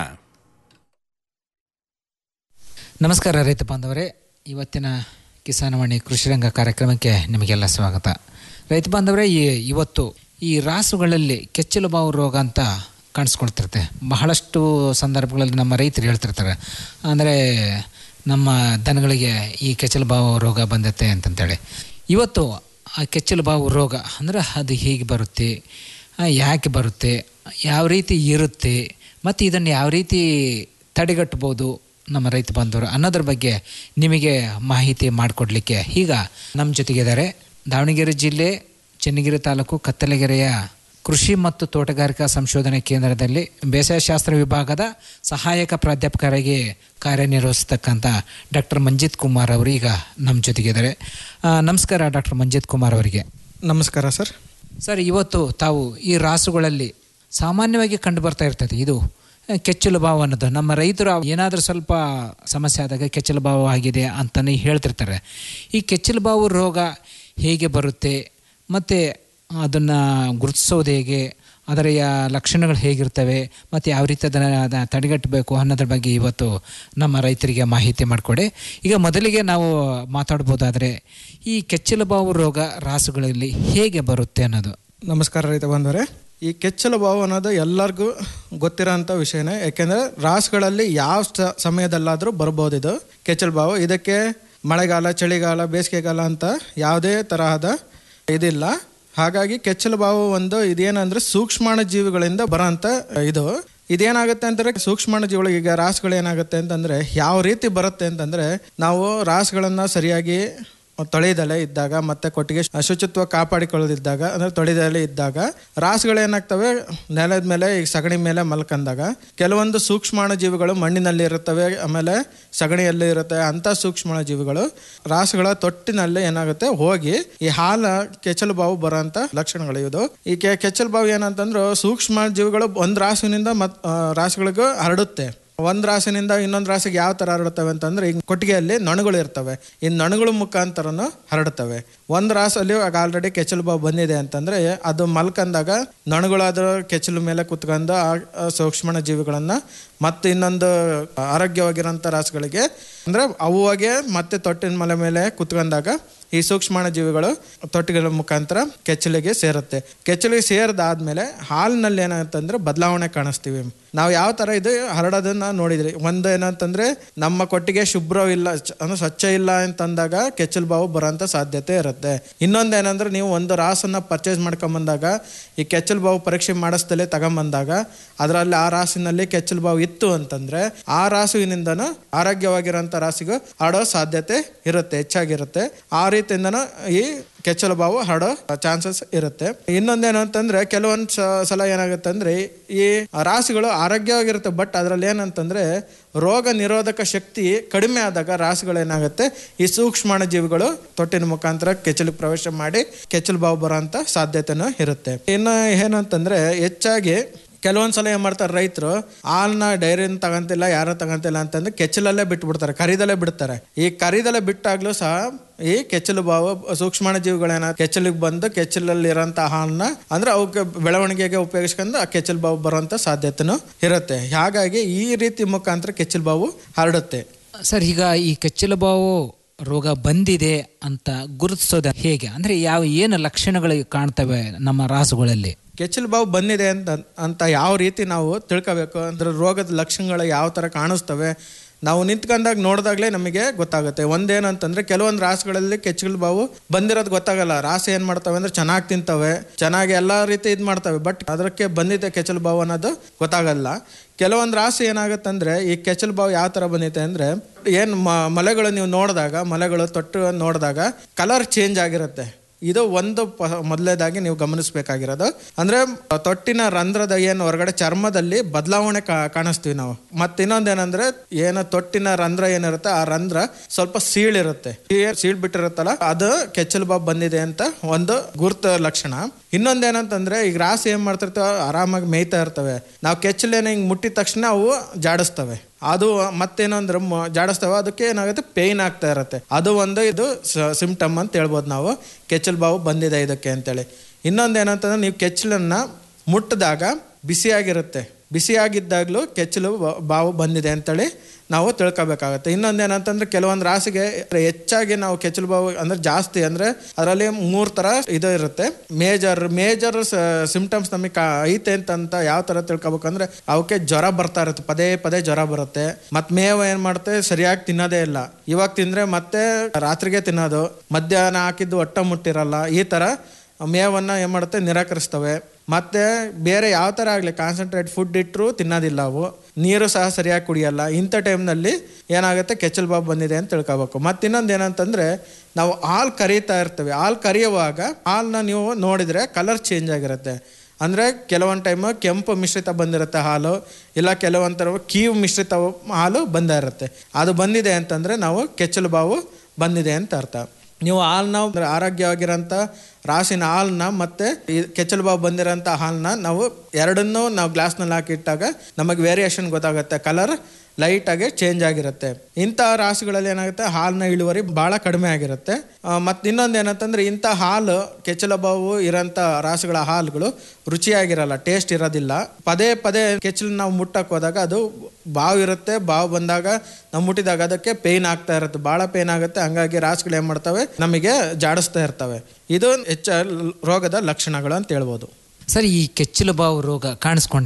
ನಮಸ್ಕಾರ ರೈತ ಬಾಂಧವರೇ ಇವತ್ತಿನ ಕಿಸಾನವಾಣಿ ಕೃಷಿರಂಗ ಕಾರ್ಯಕ್ರಮಕ್ಕೆ ನಿಮಗೆಲ್ಲ ಸ್ವಾಗತ ರೈತ ಬಾಂಧವರೇ ಈ ಇವತ್ತು ಈ ರಾಸುಗಳಲ್ಲಿ ಕೆಚ್ಚಲು ಬಾವು ರೋಗ ಅಂತ ಕಾಣಿಸ್ಕೊಳ್ತಿರುತ್ತೆ ಬಹಳಷ್ಟು ಸಂದರ್ಭಗಳಲ್ಲಿ ನಮ್ಮ ರೈತರು ಹೇಳ್ತಿರ್ತಾರೆ ಅಂದರೆ ನಮ್ಮ ದನಗಳಿಗೆ ಈ ಕೆಚ್ಚಲು ಬಾವು ರೋಗ ಬಂದೈತೆ ಅಂತಂತೇಳಿ ಇವತ್ತು ಆ ಕೆಚ್ಚಲು ಬಾವು ರೋಗ ಅಂದರೆ ಅದು ಹೇಗೆ ಬರುತ್ತೆ ಆ, ಯಾಕೆ ಬರುತ್ತೆ ಯಾವ ರೀತಿ ಇರುತ್ತೆ ಮತ್ತು ಇದನ್ನು ಯಾವ ರೀತಿ ತಡೆಗಟ್ಟಬೋದು ನಮ್ಮ ರೈತ ಬಾಂಧವರು ಅನ್ನೋದ್ರ ಬಗ್ಗೆ ನಿಮಗೆ ಮಾಹಿತಿ ಮಾಡಿಕೊಡ್ಲಿಕ್ಕೆ ಈಗ ನಮ್ಮ ಜೊತೆಗಿದ್ದಾರೆ ದಾವಣಗೆರೆ ಜಿಲ್ಲೆ ಚನ್ನಗಿರಿ ತಾಲೂಕು ಕತ್ತಲಗೆರೆಯ ಕೃಷಿ ಮತ್ತು ತೋಟಗಾರಿಕಾ ಸಂಶೋಧನೆ ಕೇಂದ್ರದಲ್ಲಿ ಬೇಸಾಯ ಶಾಸ್ತ್ರ ವಿಭಾಗದ ಸಹಾಯಕ ಪ್ರಾಧ್ಯಾಪಕರಾಗಿ ಕಾರ್ಯನಿರ್ವಹಿಸ್ತಕ್ಕಂಥ ಡಾಕ್ಟರ್ ಮಂಜಿತ್ ಕುಮಾರ್ ಅವರು ಈಗ ನಮ್ಮ ಜೊತೆಗಿದ್ದಾರೆ ಆ, ನಮಸ್ಕಾರ ಡಾಕ್ಟರ್ ಮಂಜಿತ್ ಕುಮಾರ್ ಅವರಿಗೆ ನಮಸ್ಕಾರ ಸರ್ ಸರ್ ಇವತ್ತು ತಾವು ಈ ರಾಸುಗಳಲ್ಲಿ ಸಾಮಾನ್ಯವಾಗಿ ಕಂಡು ಬರ್ತಾ ಇರ್ತದೆ ಇದು ಆ, ಕೆಚ್ಚಲು ಬಾವು ಅನ್ನೋದು ನಮ್ಮ ರೈತರು ಏನಾದರೂ ಸ್ವಲ್ಪ ಸಮಸ್ಯೆ ಆದಾಗ ಕೆಚ್ಚಲು ಬಾವು ಆಗಿದೆ ಅಂತಲೇ ಹೇಳ್ತಿರ್ತಾರೆ ಈ ಕೆಚ್ಚಲು ಬಾವು ರೋಗ ಹೇಗೆ ಬರುತ್ತೆ ಮತ್ತು ಅದನ್ನು ಗುರುತಿಸೋದು ಹೇಗೆ ಅದರ ಯಾ- ಲಕ್ಷಣಗಳು ಹೇಗಿರ್ತವೆ ಮತ್ತು ಯಾವ ರೀತಿ ಅದನ್ನು ಅದ- ತಡೆಗಟ್ಟಬೇಕು ಅನ್ನೋದ್ರ ಬಗ್ಗೆ ಇವತ್ತು ನಮ್ಮ ರೈತರಿಗೆ ಮಾಹಿತಿ ಮಾಡಿಕೊಡಿ ಈಗ ಮೊದಲಿಗೆ ನಾವು ಮಾತಾಡ್ಬೋದಾದರೆ ಈ ಕೆಚ್ಚಲು ಬಾವು ರೋಗ ರಾಸುಗಳಲ್ಲಿ ಹೇಗೆ ಬರುತ್ತೆ ಅನ್ನೋದು ನಮಸ್ಕಾರ ರೈತ ಬಂದವರೇ ಈ ಕೆಚ್ಚಲು ಬಾವು ಅನ್ನೋದು ಎಲ್ಲರಿಗೂ ಗೊತ್ತಿರೋಂಥ ವಿಷಯನೇ ಯಾಕೆಂದರೆ ರಾಸುಗಳಲ್ಲಿ ಯಾವ ಸ- ಸಮಯದಲ್ಲಾದರೂ ಬರ್ಬೋದು ಇದು ಕೆಚ್ಚಲು ಬಾವು ಇದಕ್ಕೆ ಮಳೆಗಾಲ ಚಳಿಗಾಲ ಬೇಸಿಗೆಗಾಲ ಅಂತ ಯಾವುದೇ ತರಹದ ಇದಿಲ್ಲ ಹಾಗಾಗಿ ಕೆಚ್ಚಲು ಬಾವು ಒಂದು ಇದೇನಂದ್ರೆ ಸೂಕ್ಷ್ಮಾಣು ಜೀವಿಗಳಿಂದ ಬರೋಂಥ ಇದು ಇದೇನಾಗುತ್ತೆ ಅಂತಂದ್ರೆ ಸೂಕ್ಷ್ಮಾಣು ಜೀವಿಗಳು ಈಗ ರಾಸುಗಳು ಏನಾಗುತ್ತೆ ಅಂತಂದ್ರೆ ಯಾವ ರೀತಿ ಬರುತ್ತೆ ಅಂತಂದ್ರೆ ನಾವು ರಾಸುಗಳನ್ನ ಸರಿಯಾಗಿ ತೊಳೆದಲೆ ಇದ್ದಾಗ ಮತ್ತೆ ಕೊಟ್ಟಿಗೆ ಶುಚಿತ್ವ ಕಾಪಾಡಿಕೊಳ್ಳದಿದ್ದಾಗ ಅಂದ್ರೆ ತೊಳೆದಲೆ ಇದ್ದಾಗ ರಾಸುಗಳು ಏನಾಗ್ತವೆ ನೆಲದ ಮೇಲೆ ಈಗ ಸಗಣಿ ಮೇಲೆ ಮಲ್ಕಂದಾಗ ಕೆಲವೊಂದು ಸೂಕ್ಷ್ಮಾಣು ಜೀವಿಗಳು ಮಣ್ಣಿನಲ್ಲಿ ಇರುತ್ತವೆ ಆಮೇಲೆ ಸಗಣಿಯಲ್ಲಿ ಇರುತ್ತೆ ಅಂತ ಸೂಕ್ಷ್ಮಾಣು ಜೀವಿಗಳು ರಾಸುಗಳ ತೊಟ್ಟಿನಲ್ಲಿ ಏನಾಗುತ್ತೆ ಹೋಗಿ ಈ ಹಾಲ ಕೆಚ್ಚಲು ಬಾವು ಬರೋಂಥ ಲಕ್ಷಣಗಳು ಇದು ಈ ಕೆ ಕೆಚ್ಚಲು ಬಾವು ಏನಂತಂದ್ರೆ ಸೂಕ್ಷ್ಮ ಜೀವಿಗಳು ಒಂದು ರಾಸುವಿನಿಂದ ಮತ್ ಆ, ರಾಸುಗಳಿಗೂ ಹರಡುತ್ತೆ ಒಂದ್ ರಾಸಿನಿಂದ ಇನ್ನೊಂದು ರಾಸಿಗೆ ಯಾವ ತರ ಹರಡುತ್ತವೆ ಅಂತಂದ್ರೆ ಈಗ ಕೊಟ್ಟಿಗೆಯಲ್ಲಿ ನೊಣಗಳು ಇರ್ತವೆ ಈ ನೊಣಗಳ ಮುಖಾಂತರನು ಹರಡುತ್ತವೆ ಒಂದ್ ರಾಸಲ್ಲಿ ಆಲ್ರೆಡಿ ಕೆಚ್ಚಲು ಬಾವು ಬಂದಿದೆ ಅಂತಂದ್ರೆ ಅದು ಮಲ್ಕಂದಾಗ ನೊಣಗಳು ಅದ್ರ ಕೆಚ್ಚಲು ಮೇಲೆ ಕುತ್ಕೊಂಡು ಆ ಆ ಸೂಕ್ಷ್ಮ ಜೀವಿಗಳನ್ನ ಮತ್ತೆ ಇನ್ನೊಂದು ಆರೋಗ್ಯವಾಗಿರೋಂಥ ರಾಸುಗಳಿಗೆ ಅಂದ್ರೆ ಅವುವಾಗೆ ಮತ್ತೆ ತೊಟ್ಟಿನ ಮಲೆ ಮೇಲೆ ಕುತ್ಕೊಂಡಾಗ ಈ ಸೂಕ್ಷ್ಮಾಣು ಜೀವಿಗಳು ತೊಟ್ಟಿಗಳ ಮುಖಾಂತರ ಕೆಚ್ಚಲಿಗೆ ಸೇರುತ್ತೆ ಕೆಚ್ಚಲಿಗೆ ಸೇರಿದಾದ್ಮೇಲೆ ಹಾಲಿನಲ್ಲಿ ಏನಂತಂದ್ರೆ ಬದಲಾವಣೆ ಕಾಣಿಸ್ತೀವಿ ನಾವು ಯಾವ ತರ ಇದು ಹರಡೋದನ್ನ ನೋಡಿದ್ರಿ ಒಂದು ಏನಂತಂದ್ರೆ ನಮ್ಮ ಕೊಟ್ಟಿಗೆ ಶುಭ್ರವಿಲ್ಲ ಚ- ಅಂದ್ರೆ ಸ್ವಚ್ಛ ಇಲ್ಲ ಅಂತಂದಾಗ ಕೆಚ್ಚಲು ಬಾವು ಬರೋಂಥ ಸಾಧ್ಯತೆ ಇರುತ್ತೆ ಇನ್ನೊಂದು ಏನಂದ್ರೆ ನೀವು ಒಂದು ರಾಸನ್ನ ಪರ್ಚೇಸ್ ಮಾಡ್ಕೊಂಬಂದಾಗ ಈ ಕೆಚ್ಚಲು ಬಾವು ಪರೀಕ್ಷೆ ಮಾಡಿಸ್ದಲೇ ತಗೊಂಬಂದಾಗ ಅದರಲ್ಲಿ ಆ ರಾಸಿನಲ್ಲಿ ಕೆಚ್ಚಲು ಬಾವು ಇತ್ತು ಅಂತಂದ್ರೆ ಆ ರಾಸುವಿನಿಂದನೂ ಆರೋಗ್ಯವಾಗಿರೋಂಥ ರಾಸಿಗೂ ಹರಡೋ ಸಾಧ್ಯತೆ ಇರುತ್ತೆ ಹೆಚ್ಚಾಗಿರುತ್ತೆ ಆ ರೀತಿಯಿಂದನೂ ಈ ಕೆಚ್ಚಲು ಬಾವು ಹರಡೋ ಚಾನ್ಸಸ್ ಇರುತ್ತೆ ಇನ್ನೊಂದೇನು ಅಂತಂದ್ರೆ ಕೆಲವೊಂದು ಸ- ಸಲ ಏನಾಗುತ್ತೆ ಅಂದ್ರೆ ಈ ರಾಸಿಗಳು ಆರೋಗ್ಯವಾಗಿರುತ್ತೆ ಬಟ್ ಅದರಲ್ಲಿ ಏನಂತಂದ್ರೆ ರೋಗ ನಿರೋಧಕ ಶಕ್ತಿ ಕಡಿಮೆ ಆದಾಗ ರಾಸುಗಳು ಏನಾಗುತ್ತೆ ಈ ಸೂಕ್ಷ್ಮಾಣು ಜೀವಿಗಳು ತೊಟ್ಟಿನ ಮುಖಾಂತರ ಕೆಚ್ಚಲು ಪ್ರವೇಶ ಮಾಡಿ ಕೆಚ್ಚಲು ಬಾವು ಬರೋಂಥ ಸಾಧ್ಯತೆನೂ ಇರುತ್ತೆ ಇನ್ನು ಏನಂತಂದ್ರೆ ಹೆಚ್ಚಾಗಿ ಕೆಲವೊಂದ್ ಸಲ ಏನ್ ಮಾಡ್ತಾರೆ ರೈತರು ಹಾಲ್ನ ಡೈರಿನ ತಗಂತಿಲ್ಲ ಯಾರು ತಗಂತಿಲ್ಲ ಅಂತಂದ್ರೆ ಕೆಚ್ಚಲಲ್ಲೇ ಬಿಟ್ಬಿಡ್ತಾರೆ ಕರಿದಲ್ಲೇ ಬಿಡ್ತಾರೆ ಈ ಕರಿದಲ್ಲೇ ಬಿಟ್ಟಾಗ್ಲೂ ಸಹ ಈ ಕೆಚ್ಚಲು ಬಾವು ಸೂಕ್ಷ್ಮಾಣು ಜೀವಿಗಳೇನ ಕೆಚ್ಚಲಿಗೆ ಬಂದು ಕೆಚ್ಚಲಲ್ಲಿ ಇರೋಂಥ ಹಾಲನ್ನ ಅಂದ್ರೆ ಅವಕ್ಕೆ ಬೆಳವಣಿಗೆಗೆ ಉಪಯೋಗಿಸ್ಕೊಂಡು ಆ ಕೆಚ್ಚಲು ಬಾವು ಬರೋಂಥ ಸಾಧ್ಯತೆನೂ ಇರುತ್ತೆ ಹಾಗಾಗಿ ಈ ರೀತಿ ಮುಖಾಂತರ ಕೆಚ್ಚಲು ಬಾವು ಹರಡುತ್ತೆ ಸರ್ ಈಗ ಈ ಕೆಚ್ಚಲು ಬಾವು ರೋಗ ಬಂದಿದೆ ಅಂತ ಗುರುತಿಸೋದು ಹೇಗೆ ಅಂದ್ರೆ ಯಾವ ಏನು ಲಕ್ಷಣಗಳು ಕಾಣ್ತವೆ ನಮ್ಮ ರಾಸುಗಳಲ್ಲಿ ಕೆಚ್ಚಲು ಬಾವು ಬಂದಿದೆ ಅಂತ ಅಂತ ಯಾವ ರೀತಿ ನಾವು ತಿಳ್ಕೋಬೇಕು ಅಂದ್ರೆ ರೋಗದ ಲಕ್ಷಣಗಳು ಯಾವ ಥರ ಕಾಣಿಸ್ತವೆ ನಾವು ನಿಂತ್ಕೊಂಡಾಗ ನೋಡಿದಾಗಲೇ ನಮಗೆ ಗೊತ್ತಾಗುತ್ತೆ ಒಂದೇನಂತಂದ್ರೆ ಕೆಲವೊಂದು ರಾಸುಗಳಲ್ಲಿ ಕೆಚ್ಚಲು ಬಾವು ಬಂದಿರೋದು ಗೊತ್ತಾಗಲ್ಲ ರಾಸು ಏನು ಮಾಡ್ತವೆ ಅಂದ್ರೆ ಚೆನ್ನಾಗಿ ತಿಂತವೆ ಚೆನ್ನಾಗಿ ಎಲ್ಲ ರೀತಿ ಇದು ಮಾಡ್ತವೆ ಬಟ್ ಅದಕ್ಕೆ ಬಂದಿದೆ ಕೆಚ್ಚಲು ಬಾವು ಅನ್ನೋದು ಗೊತ್ತಾಗಲ್ಲ ಕೆಲವೊಂದು ರಾಸು ಏನಾಗುತ್ತಂದ್ರೆ ಈ ಕೆಚ್ಚಲು ಬಾವು ಯಾವ ಥರ ಬಂದಿದೆ ಅಂದ್ರೆ ಏನು ಮಲೆಗಳು ನೀವು ನೋಡಿದಾಗ ಮಲೆಗಳು ತೊಟ್ಟು ನೋಡಿದಾಗ ಕಲರ್ ಚೇಂಜ್ ಆಗಿರುತ್ತೆ ಇದು ಒಂದು ಪ ಮೊದಲೇದಾಗಿ ನೀವು ಗಮನಿಸಬೇಕಾಗಿರೋದು ಅಂದ್ರೆ ತೊಟ್ಟಿನ ರಂಧ್ರದ ಏನು ಹೊರಗಡೆ ಚರ್ಮದಲ್ಲಿ ಬದಲಾವಣೆ ಕಾ ಕಾಣಿಸ್ತೀವಿ ನಾವು ಮತ್ತೆ ಇನ್ನೊಂದೇನಂದ್ರೆ ಏನು ತೊಟ್ಟಿನ ರಂಧ್ರ ಏನಿರುತ್ತೆ ಆ ರಂಧ್ರ ಸ್ವಲ್ಪ ಸೀಳಿರುತ್ತೆ ಈ ಸೀಳ್ ಬಿಟ್ಟಿರುತ್ತಲ್ಲ ಅದು ಕೆಚ್ಚಲು ಬಾಬ್ ಬಂದಿದೆ ಅಂತ ಒಂದು ಗುರುತ ಲಕ್ಷಣ ಇನ್ನೊಂದೇನಂತಂದ್ರೆ ಈಗ ರಾಸಿ ಏನ್ ಮಾಡ್ತಿರ್ತಾವ ಆರಾಮಾಗಿ ಮೇಯ್ತಾ ಇರ್ತವೆ ನಾವು ಕೆಚ್ಚಲೇನ ಹಿಂಗ್ ಮುಟ್ಟಿದ ತಕ್ಷಣ ಅವು ಜಾಡಿಸ್ತವೆ ಅದು ಮತ್ತೇನು ಅಂದ್ರೆ ಮ- ಜಾಡಿಸ್ತವೆ ಅದಕ್ಕೆ ಏನಾಗುತ್ತೆ ಪೇಯ್ನ್ ಆಗ್ತಾ ಇರುತ್ತೆ ಅದು ಒಂದು ಇದು ಸಿಂಪ್ಟಮ್ ಅಂತ ಹೇಳ್ಬೋದು ನಾವು ಕೆಚ್ಚಲು ಬಾವು ಬಂದಿದೆ ಇದಕ್ಕೆ ಅಂತೇಳಿ ಇನ್ನೊಂದು ಏನಂತಂದ್ರೆ ನೀವು ಕೆಚ್ಚಲನ್ನ ಮುಟ್ಟಿದಾಗ ಬಿಸಿಯಾಗಿರುತ್ತೆ ಬಿಸಿಯಾಗಿದ್ದಾಗಲೂ ಕೆಚ್ಚಲು ಬ- ಬಾವು ಬಂದಿದೆ ಅಂತೇಳಿ ನಾವು ತಿಳ್ಕೊಬೇಕಾಗತ್ತೆ ಇನ್ನೊಂದು ಏನಂತಂದ್ರೆ ಕೆಲವೊಂದು ರಾಸಿಗೆ ಹೆಚ್ಚಾಗಿ ನಾವು ಕೆಚ್ಚಲು ಬಾವು ಅಂದ್ರೆ ಜಾಸ್ತಿ ಅಂದ್ರೆ ಅದರಲ್ಲಿ ಮೂರ್ ತರ ಇದು ಇರುತ್ತೆ ಮೇಜರ್ ಮೇಜರ್ ಸಿಂಪ್ಟಮ್ಸ್ ನಮಗೆ ಕಾ ಐತೆ ಅಂತಂತ ಯಾವ ತರ ತಿಳ್ಕೊಬೇಕಂದ್ರೆ ಅವಕ್ಕೆ ಜ್ವರ ಬರ್ತಾ ಇರುತ್ತೆ ಪದೇ ಪದೇ ಜ್ವರ ಬರುತ್ತೆ ಮತ್ ಮೇವು ಏನ್ ಮಾಡುತ್ತೆ ಸರಿಯಾಗಿ ತಿನ್ನೋದೇ ಇಲ್ಲ ಇವಾಗ ತಿಂದ್ರೆ ಮತ್ತೆ ರಾತ್ರಿಗೆ ತಿನ್ನೋದು ಮಧ್ಯಾಹ್ನ ಹಾಕಿದ್ದು ಹೊಟ್ಟ ಮುಟ್ಟಿರಲ್ಲ ಈ ತರ ಮೇವನ್ನು ಏನು ಮಾಡುತ್ತೆ ನಿರಾಕರಿಸ್ತವೆ ಮತ್ತೆ ಬೇರೆ ಯಾವ ಥರ ಆಗಲಿ ಕಾನ್ಸಂಟ್ರೇಟ್ ಫುಡ್ ಇಟ್ಟರು ತಿನ್ನೋದಿಲ್ಲ ಅವು ನೀರು ಸಹ ಸರಿಯಾಗಿ ಕುಡಿಯಲ್ಲ ಇಂಥ ಟೈಮ್ನಲ್ಲಿ ಏನಾಗುತ್ತೆ ಕೆಚ್ಚಲು ಬಾಬು ಬಂದಿದೆ ಅಂತ ತಿಳ್ಕೊಬೇಕು ಮತ್ತು ಇನ್ನೊಂದು ಏನಂತಂದರೆ ನಾವು ಹಾಲು ಕರೀತಾ ಇರ್ತೀವಿ ಹಾಲು ಕರಿಯುವಾಗ ಹಾಲನ್ನ ನೀವು ನೋಡಿದರೆ ಕಲರ್ ಚೇಂಜ್ ಆಗಿರುತ್ತೆ ಅಂದರೆ ಕೆಲವೊಂದು ಟೈಮು ಕೆಂಪು ಮಿಶ್ರಿತ ಬಂದಿರುತ್ತೆ ಹಾಲು ಇಲ್ಲ ಕೆಲವೊಂದು ಥರ ಕೀವು ಮಿಶ್ರಿತ ಹಾಲು ಬಂದ ಇರುತ್ತೆ ಅದು ಬಂದಿದೆ ಅಂತಂದರೆ ನಾವು ಕೆಚ್ಚಲು ಬಾವು ಬಂದಿದೆ ಅಂತ ಅರ್ಥ ನೀವು ಹಾಲನ್ನ ಆರೋಗ್ಯವಾಗಿರೋಂಥ ರಾಸಿನ ಹಾಲನ್ನ ಮತ್ತೆ ಈ ಕೆಚ್ಚಲು ಬಾವು ಬಂದಿರೋಂಥ ಹಾಲನ್ನ ನಾವು ಎರಡನ್ನೂ ನಾವು ಗ್ಲಾಸ್ನಲ್ಲಿ ಹಾಕಿಟ್ಟಾಗ ನಮಗೆ ವೇರಿಯೇಷನ್ ಗೊತ್ತಾಗುತ್ತೆ ಕಲರ್ ಲೈಟಾಗಿ ಚೇಂಜ್ ಆಗಿರುತ್ತೆ ಇಂಥ ರಾಸುಗಳಲ್ಲಿ ಏನಾಗುತ್ತೆ ಹಾಲಿನ ಇಳುವರಿ ಭಾಳ ಕಡಿಮೆ ಆಗಿರುತ್ತೆ ಮತ್ತು ಇನ್ನೊಂದು ಏನಂತಂದ್ರೆ ಇಂಥ ಹಾಲು ಕೆಚ್ಚಲ ಬಾವು ಇರೋಂಥ ರಾಸುಗಳ ಹಾಲುಗಳು ರುಚಿಯಾಗಿರಲ್ಲ ಟೇಸ್ಟ್ ಇರೋದಿಲ್ಲ ಪದೇ ಪದೇ ಕೆಚ್ಚಲು ನಾವು ಮುಟ್ಟಕ್ಕೆ ಹೋದಾಗ ಅದು ಬಾವು ಇರುತ್ತೆ ಬಾವು ಬಂದಾಗ ನಾವು ಮುಟ್ಟಿದಾಗ ಅದಕ್ಕೆ ಪೇಯ್ನ್ ಆಗ್ತಾ ಇರುತ್ತೆ ಭಾಳ ಪೇಯ್ನ್ ಆಗುತ್ತೆ ಹಂಗಾಗಿ ರಾಸುಗಳು ಏನು ಮಾಡ್ತವೆ ನಮಗೆ ಜಾಡಿಸ್ತಾ ಇರ್ತವೆ ಇದು ಹೆಚ್ಚ ರೋಗದ ಲಕ್ಷಣಗಳು ಅಂತ ಹೇಳ್ಬೋದು ಸರ್ ಈ ಕೆಚ್ಚಲು ಬಾವು ರೋಗ ಕಾಣಿಸ್ಕೊಂಡಾಗ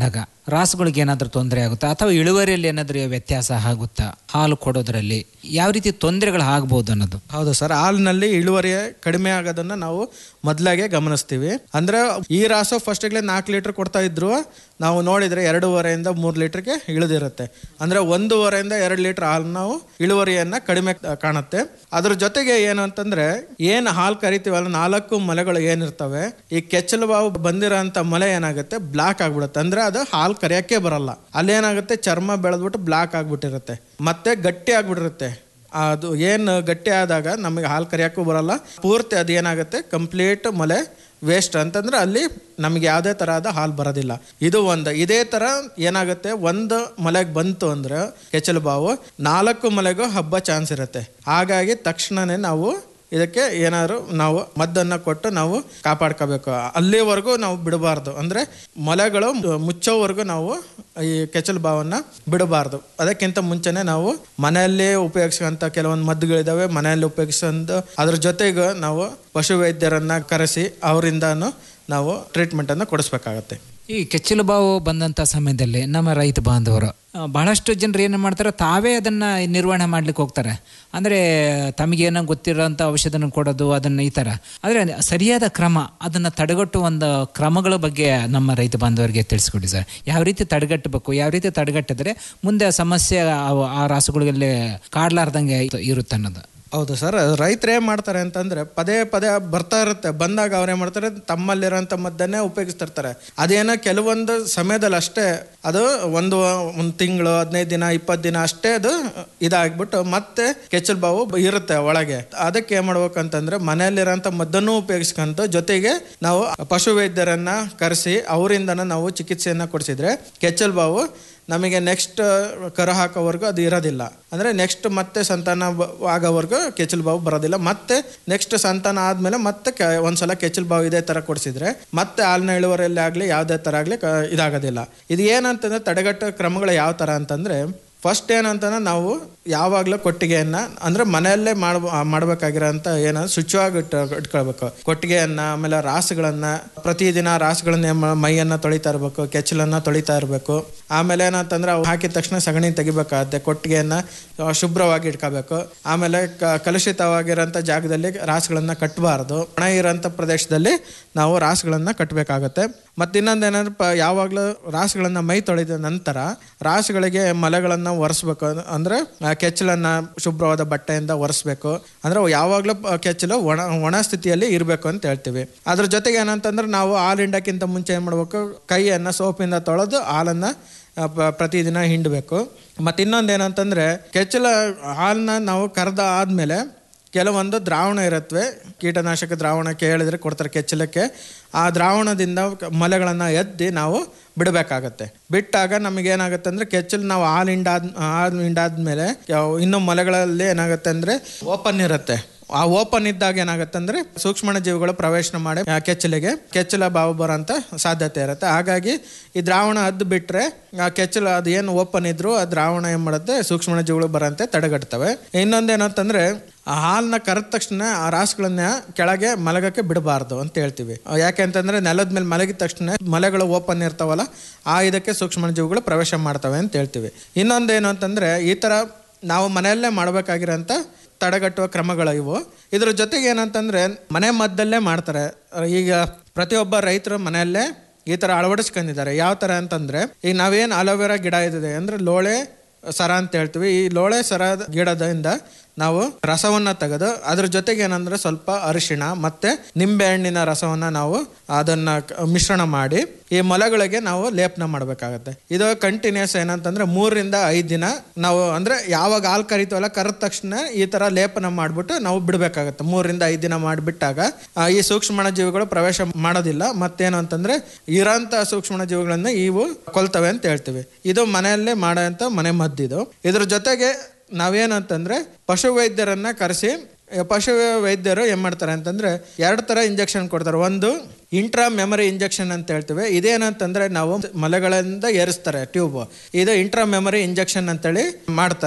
ರಾಸುಗಳಿಗೆ ಏನಾದರೂ ತೊಂದರೆ ಆಗುತ್ತಾ ಅಥವಾ ಇಳುವರಿಯಲ್ಲಿ ಏನಾದರೂ ವ್ಯತ್ಯಾಸ ಆಗುತ್ತಾ ಹಾಲು ಕೊಡೋದ್ರಲ್ಲಿ ಯಾವ ರೀತಿ ತೊಂದರೆಗಳು ಆಗ್ಬೋದು ಅನ್ನೋದು ಹೌದು ಸರ್ ಹಾಲಿನಲ್ಲಿ ಇಳುವರಿ ಕಡಿಮೆ ಆಗೋದನ್ನ ನಾವು ಮೊದಲಾಗೆ ಗಮನಿಸ್ತೀವಿ ಅಂದ್ರೆ ಈ ರಾಸು ಫಸ್ಟ್ಗೆ ನಾಲ್ಕು ಲೀಟರ್ ಕೊಡ್ತಾ ಇದ್ರು ನಾವು ನೋಡಿದ್ರೆ ಎರಡೂವರೆಯಿಂದ ಮೂರು ಲೀಟರ್ಗೆ ಇಳಿದಿರುತ್ತೆ ಅಂದ್ರೆ ಒಂದೂವರೆಯಿಂದ ಎರಡು ಲೀಟರ್ ಹಾಲು ನಾವು ಇಳುವರಿಯನ್ನ ಕಡಿಮೆ ಕಾಣುತ್ತೆ ಅದ್ರ ಜೊತೆಗೆ ಏನು ಅಂತಂದ್ರೆ ಏನು ಹಾಲು ಕರಿತೀವಲ್ಲ ನಾಲ್ಕು ಮೊಲೆಗಳು ಏನಿರ್ತವೆ ಈ ಕೆಚ್ಚಲು ಬಾವು ಬಂದಿರೋಂಥ ಮೊಲೆ ಏನಾಗುತ್ತೆ ಬ್ಲಾಕ್ ಆಗ್ಬಿಡುತ್ತೆ ಅಂದ್ರೆ ಅದು ಹಾಲು ಕರಿಯಕ್ಕೆ ಬರಲ್ಲ ಅಲ್ಲೇನಾಗುತ್ತೆ ಚರ್ಮ ಬೆಳೆದ್ಬಿಟ್ಟು ಬ್ಲಾಕ್ ಆಗ್ಬಿಟ್ಟಿರುತ್ತೆ ಮತ್ತೆ ಗಟ್ಟಿ ಆಗ್ಬಿಟ್ಟಿರುತ್ತೆ ಅದು ಏನು ಗಟ್ಟಿ ಆದಾಗ ನಮಗೆ ಹಾಲು ಕರಿಯೋಕ್ಕೂ ಬರಲ್ಲ ಪೂರ್ತಿ ಅದು ಏನಾಗುತ್ತೆ ಕಂಪ್ಲೀಟ್ ಮೊಲೆ ವೇಸ್ಟ್ ಅಂತಂದ್ರೆ ಅಲ್ಲಿ ನಮಗೆ ಯಾವುದೇ ತರಹದ ಹಾಲು ಬರೋದಿಲ್ಲ ಇದು ಒಂದು ಇದೇ ಥರ ಏನಾಗುತ್ತೆ ಒಂದು ಮಲೆಗೆ ಬಂತು ಅಂದ್ರೆ ಕೆಚ್ಚಲು ಬಾವು ನಾಲ್ಕು ಮಲೆಗೂ ಹಬ್ಬ ಚಾನ್ಸ್ ಇರುತ್ತೆ ಹಾಗಾಗಿ ತಕ್ಷಣನೇ ನಾವು ಇದಕ್ಕೆ ಏನಾದ್ರು ನಾವು ಮದ್ದನ್ನು ಕೊಟ್ಟು ನಾವು ಕಾಪಾಡ್ಕೋಬೇಕು ಅಲ್ಲಿವರೆಗೂ ನಾವು ಬಿಡಬಾರ್ದು ಅಂದರೆ ಮೊಲೆಗಳು ಮುಚ್ಚೋವರೆಗೂ ನಾವು ಈ ಕೆಚ್ಚಲು ಬಾವನ್ನ ಬಿಡಬಾರ್ದು ಅದಕ್ಕಿಂತ ಮುಂಚೆನೆ ನಾವು ಮನೆಯಲ್ಲೇ ಉಪಯೋಗಿಸುವಂಥ ಕೆಲವೊಂದು ಮದ್ದುಗಳಿದಾವೆ ಮನೆಯಲ್ಲಿ ಉಪಯೋಗಿಸೋದು ಅದ್ರ ಜೊತೆಗೆ ನಾವು ಪಶು ವೈದ್ಯರನ್ನ ಕರೆಸಿ ಅವರಿಂದನೂ ನಾವು ಟ್ರೀಟ್ಮೆಂಟನ್ನು ಕೊಡಿಸ್ಬೇಕಾಗತ್ತೆ ಈ ಕೆಚ್ಚಲು ಬಾವು ಬಂದಂಥ ಸಮಯದಲ್ಲಿ ನಮ್ಮ ರೈತ ಬಾಂಧವರು ಆ, ಬಹಳಷ್ಟು ಜನರು ಏನು ಮಾಡ್ತಾರೆ ತಾವೇ ಅದನ್ನು ನಿರ್ವಹಣೆ ಮಾಡ್ಲಿಕ್ಕೆ ಹೋಗ್ತಾರೆ ಅಂದರೆ ತಮಗೇನೋ ಗೊತ್ತಿರೋಂಥ ಔಷಧನ ಕೊಡೋದು ಅದನ್ನು ಈ ಥರ ಆದರೆ ಸರಿಯಾದ ಕ್ರಮ ಅದನ್ನು ತಡೆಗಟ್ಟುವ ಒಂದು ಕ್ರಮಗಳ ಬಗ್ಗೆ ನಮ್ಮ ರೈತ ಬಾಂಧವರಿಗೆ ತಿಳಿಸ್ಕೊಡಿ ಸರ್ ಯಾವ ರೀತಿ ತಡೆಗಟ್ಟಬೇಕು ಯಾವ ರೀತಿ ತಡೆಗಟ್ಟಿದ್ರೆ ಮುಂದೆ ಆ ಸಮಸ್ಯೆ ಆ- ಆ ರಾಸುಗಳಲ್ಲಿ ಕಾಡ್ಲಾರ್ದಂಗೆ ಇರುತ್ತೆ ಅನ್ನೋದು ಹೌದು ಸರ್ ರೈತರು ಏನು ಮಾಡ್ತಾರೆ ಅಂತಂದ್ರೆ ಪದೇ ಪದೇ ಬರ್ತಾ ಇರುತ್ತೆ ಬಂದಾಗ ಅವ್ರು ಏನು ಮಾಡ್ತಾರೆ ತಮ್ಮಲ್ಲಿರೋಂಥ ಮದ್ದನ್ನೇ ಉಪಯೋಗಿಸ್ತಿರ್ತಾರೆ ಅದೇನೋ ಕೆಲವೊಂದು ಸಮಯದಲ್ಲಿ ಅಷ್ಟೇ ಅದು ಒಂದು ಒಂದು ತಿಂಗಳು ಹದಿನೈದು ದಿನ ಇಪ್ಪತ್ತು ದಿನ ಅಷ್ಟೇ ಅದು ಇದಾಗ್ಬಿಟ್ಟು ಮತ್ತೆ ಕೆಚ್ಚಲು ಬಾವು ಇರುತ್ತೆ ಒಳಗೆ ಅದಕ್ಕೆ ಏನು ಮಾಡ್ಬೇಕಂತಂದ್ರೆ ಮನೆಯಲ್ಲಿರೋಂಥ ಮದ್ದನ್ನು ಉಪಯೋಗಿಸ್ಕೊಂತ ಜೊತೆಗೆ ನಾವು ಪಶು ವೈದ್ಯರನ್ನ ಕರೆಸಿ ಅವರಿಂದನ ನಾವು ಚಿಕಿತ್ಸೆಯನ್ನು ಕೊಡಿಸಿದ್ರೆ ಕೆಚ್ಚಲು ಬಾವು ನಮಗೆ ನೆಕ್ಸ್ಟ್ ಕರು ಹಾಕೋವರೆಗೂ ಅದು ಇರೋದಿಲ್ಲ ಅಂದರೆ ನೆಕ್ಸ್ಟ್ ಮತ್ತೆ ಸಂತಾನ ಬ- ಆಗೋವರೆಗೂ ಕೆಚ್ಚಲು ಬಾವು ಬರೋದಿಲ್ಲ ಮತ್ತೆ ನೆಕ್ಸ್ಟ್ ಸಂತಾನ ಆದಮೇಲೆ ಮತ್ತೆ ಕೆ ಒಂದ್ಸಲ ಕೆಚ್ಚಲು ಬಾವು ಇದೇ ಥರ ಕೊಡಿಸಿದ್ರೆ ಮತ್ತೆ ಹಾಲಿನ ಇಳುವರಿಯಲ್ಲಿ ಆಗಲಿ ಯಾವುದೇ ಥರ ಆಗಲಿ ಇದಾಗೋದಿಲ್ಲ ಇದು ಏನಂತಂದ್ರೆ ತಡೆಗಟ್ಟೋ ಕ್ರಮಗಳು ಯಾವ ಥರ ಅಂತಂದರೆ ಫಸ್ಟ್ ಏನಂತಂದ್ರೆ ನಾವು ಯಾವಾಗಲೂ ಕೊಟ್ಟಿಗೆಯನ್ನು ಅಂದರೆ ಮನೆಯಲ್ಲೇ ಮಾಡ ಮಾಡಬೇಕಾಗಿರೋಂಥ ಏನೋ ಶುಚಿಯಾಗಿ ಇಟ್ಟು ಇಟ್ಕೊಳ್ಬೇಕು ಕೊಟ್ಟಿಗೆಯನ್ನು ಆಮೇಲೆ ರಾಸುಗಳನ್ನು ಪ್ರತಿದಿನ ರಾಸುಗಳನ್ನ ಏನ್ ಮಾ- ಮೈಯನ್ನು ತೊಳಿತಾ ಇರಬೇಕು ಕೆಚ್ಚಲನ್ನು ತೊಳಿತಾ ಇರಬೇಕು ಆಮೇಲೆ ಏನಂತಂದ್ರೆ ಅವು ಹಾಕಿದ ತಕ್ಷಣ ಸಗಣಿ ತೆಗಿಬೇಕಾಗತ್ತೆ ಕೊಟ್ಟಿಗೆಯನ್ನು ಆ, ಶುಭ್ರವಾಗಿ ಇಟ್ಕೋಬೇಕು ಆಮೇಲೆ ಕ- ಕಲುಷಿತವಾಗಿರೋಂಥ ಜಾಗದಲ್ಲಿ ರಾಸುಗಳನ್ನು ಕಟ್ಟಬಾರ್ದು ಒಣ ಇರೋಂಥ ಪ್ರದೇಶದಲ್ಲಿ ನಾವು ರಾಸುಗಳನ್ನು ಕಟ್ಟಬೇಕಾಗತ್ತೆ ಮತ್ತು ಇನ್ನೊಂದು ಏನಂದ್ರೆ ಪ ಯಾವಾಗಲೂ ರಾಸುಗಳನ್ನು ಮೈ ತೊಳೆದ ನಂತರ ರಾಸುಗಳಿಗೆ ಮಲೆಗಳನ್ನು ಒರೆಸ್ಬೇಕು ಅಂದರೆ ಆ, ಕೆಚ್ಚಲನ್ನು ಶುಭ್ರವಾದ ಬಟ್ಟೆಯಿಂದ ಒರೆಸ್ಬೇಕು ಅಂದರೆ ಯಾವಾಗಲೂ ಪ- ಕೆಚ್ಚಲು ಒಣ ಒಣ ಸ್ಥಿತಿಯಲ್ಲಿ ಇರಬೇಕು ಅಂತ ಹೇಳ್ತೀವಿ ಅದ್ರ ಜೊತೆಗೆ ಏನಂತಂದ್ರೆ ನಾವು ಹಾಲು ಹಿಂಡಕ್ಕಿಂತ ಮುಂಚೆ ಏನು ಮಾಡಬೇಕು ಕೈಯನ್ನು ಸೋಪಿಂದ ತೊಳೆದು ಹಾಲನ್ನು ಆ, ಪ- ಪ್ರತಿದಿನ ಹಿಂಡಬೇಕು ಮತ್ತು ಇನ್ನೊಂದು ಏನಂತಂದರೆ ಕೆಚ್ಚಲ ಹಾಲನ್ನ ನಾವು ಕರೆದ ಆದಮೇಲೆ ಕೆಲವೊಂದು ದ್ರಾವಣ ಇರುತ್ತವೆ ಕೀಟನಾಶಕ ದ್ರಾವಣಕ್ಕೆ ಹೇಳಿದ್ರೆ ಕೊಡ್ತಾರೆ ಕೆಚ್ಚಲಕ್ಕೆ ಆ ದ್ರಾವಣದಿಂದ ಮಲೆಗಳನ್ನು ಎದ್ದಿ ನಾವು ಬಿಡಬೇಕಾಗತ್ತೆ ಬಿಟ್ಟಾಗ ನಮಗೇನಾಗುತ್ತೆ ಅಂದರೆ ಕೆಚ್ಚಲು ನಾವು ಹಾಲು ಹಿಂಡಾದ ಹಾಲು ಹಿಂಡಾದ್ಮೇಲೆ ಯಾವ- ಇನ್ನು ಮಲೆಗಳಲ್ಲಿ ಏನಾಗುತ್ತೆ ಅಂದರೆ ಓಪನ್ ಇರುತ್ತೆ ಆ ಓಪನ್ ಇದ್ದಾಗ ಏನಾಗುತ್ತೆ ಅಂದ್ರೆ ಸೂಕ್ಷ್ಮ ಜೀವಿಗಳು ಪ್ರವೇಶ ಮಾಡಿ ಆ ಕೆಚ್ಚಲಿಗೆ ಕೆಚ್ಚಲ ಬಾವು ಬರೋಂಥ ಸಾಧ್ಯತೆ ಇರುತ್ತೆ ಹಾಗಾಗಿ ಈ ದ್ರಾವಣ ಹದ್ದು ಬಿಟ್ರೆ ಆ ಕೆಚ್ಚಲು ಅದು ಏನು ಓಪನ್ ಇದ್ರು ಆ ದ್ರಾವಣ ಏನ್ ಮಾಡುತ್ತೆ ಸೂಕ್ಷ್ಮ ಜೀವಿಗಳು ಬರೋಂತೆ ತಡೆಗಟ್ತವೆ ಇನ್ನೊಂದೇನಂತಂದ್ರೆ ಆ ಹಾಲನ್ನ ಕರೆದ ತಕ್ಷಣ ಆ ರಾಸುಗಳನ್ನ ಕೆಳಗೆ ಮಲಗಕ್ಕೆ ಬಿಡಬಾರ್ದು ಅಂತ ಹೇಳ್ತೀವಿ ಆ, ಯಾಕೆ ಅಂತಂದ್ರೆ ನೆಲದ ಮೇಲೆ ಮಲಗಿದ ತಕ್ಷಣ ಮಲೆಗಳು ಓಪನ್ ಇರ್ತಾವಲ್ಲ ಆ ಇದಕ್ಕೆ ಸೂಕ್ಷ್ಮ ಜೀವಿಗಳು ಪ್ರವೇಶ ಮಾಡ್ತವೆ ಅಂತ ಹೇಳ್ತೀವಿ ಇನ್ನೊಂದೇನು ಅಂತಂದ್ರೆ ಈ ತರ ನಾವು ಮನೆಯಲ್ಲೇ ಮಾಡಬೇಕಾಗಿರೋಂಥ ತಡೆಗಟ್ಟುವ ಕ್ರಮಗಳು ಇವು ಇದ್ರ ಜೊತೆಗೆ ಏನಂತಂದ್ರೆ ಮನೆ ಮದ್ದಲ್ಲೇ ಮಾಡ್ತಾರೆ ಈಗ ಪ್ರತಿಯೊಬ್ಬ ರೈತರು ಮನೆಯಲ್ಲೇ ಈ ಥರ ಅಳವಡಿಸ್ಕೊಂಡಿದ್ದಾರೆ ಯಾವ ಥರ ಅಂತಂದ್ರೆ ಈಗ ನಾವೇನು ಅಲೋವೆರಾ ಗಿಡ ಇದೆ ಅಂದ್ರೆ ಲೋಳೆ ಸರ ಅಂತ ಹೇಳ್ತೀವಿ ಈ ಲೋಳೆ ಸರ ಗಿಡದಿಂದ ನಾವು ರಸವನ್ನ ತೆಗೆದು ಅದ್ರ ಜೊತೆಗೆ ಏನಂದ್ರೆ ಸ್ವಲ್ಪ ಅರಿಶಿಣ ಮತ್ತೆ ನಿಂಬೆ ಹಣ್ಣಿನ ರಸವನ್ನ ನಾವು ಅದನ್ನ ಕ- ಮಿಶ್ರಣ ಮಾಡಿ ಈ ಮೊಲೆಗಳಿಗೆ ನಾವು ಲೇಪನ ಮಾಡಬೇಕಾಗತ್ತೆ ಇದು ಕಂಟಿನ್ಯೂಸ್ ಏನಂತಂದ್ರೆ ಮೂರರಿಂದ ಐದು ದಿನ ನಾವು ಅಂದ್ರೆ ಯಾವಾಗ ಹಾಲು ಕರಿತೀವಲ್ಲ ಕರೆದ ತಕ್ಷಣ ಈ ತರ ಲೇಪನ ಮಾಡ್ಬಿಟ್ಟು ನಾವು ಬಿಡಬೇಕಾಗತ್ತೆ ಮೂರರಿಂದ ಐದು ದಿನ ಮಾಡಿಬಿಟ್ಟಾಗ ಈ ಸೂಕ್ಷ್ಮ ಜೀವಿಗಳು ಪ್ರವೇಶ ಮಾಡೋದಿಲ್ಲ ಮತ್ತೇನು ಅಂತಂದ್ರೆ ಇರೋಂಥ ಸೂಕ್ಷ್ಮ ಜೀವಿಗಳನ್ನ ಇವು ಕೊಲ್ತವೆ ಅಂತ ಹೇಳ್ತೀವಿ ಇದು ಮನೆಯಲ್ಲೇ ಮಾಡೋಂಥ ಮನೆ ಮದ್ದಿದು ಇದ್ರ ಜೊತೆಗೆ ನಾವೇನಂತಂದ್ರೆ ಪಶು ವೈದ್ಯರನ್ನ ಕರೆಸಿ ಪಶು ವೈದ್ಯರು ಏನ್ ಮಾಡ್ತಾರೆ ಅಂತಂದ್ರೆ ಎರಡು ತರ ಇಂಜೆಕ್ಷನ್ ಕೊಡ್ತಾರೆ ಒಂದು ಇಂಟ್ರಾ ಮೆಮರಿ ಇಂಜೆಕ್ಷನ್ ಅಂತ ಹೇಳ್ತೀವಿ ಇದೇನಂತಂದ್ರೆ ನಾವು ಮಲೆಗಳಿಂದ ಏರಿಸ್ತಾರೆ ಟ್ಯೂಬ್ ಇದು ಇಂಟ್ರಾ ಮೆಮರಿ ಇಂಜೆಕ್ಷನ್ ಅಂತೇಳಿ ಮಾಡ್ತಾರೆ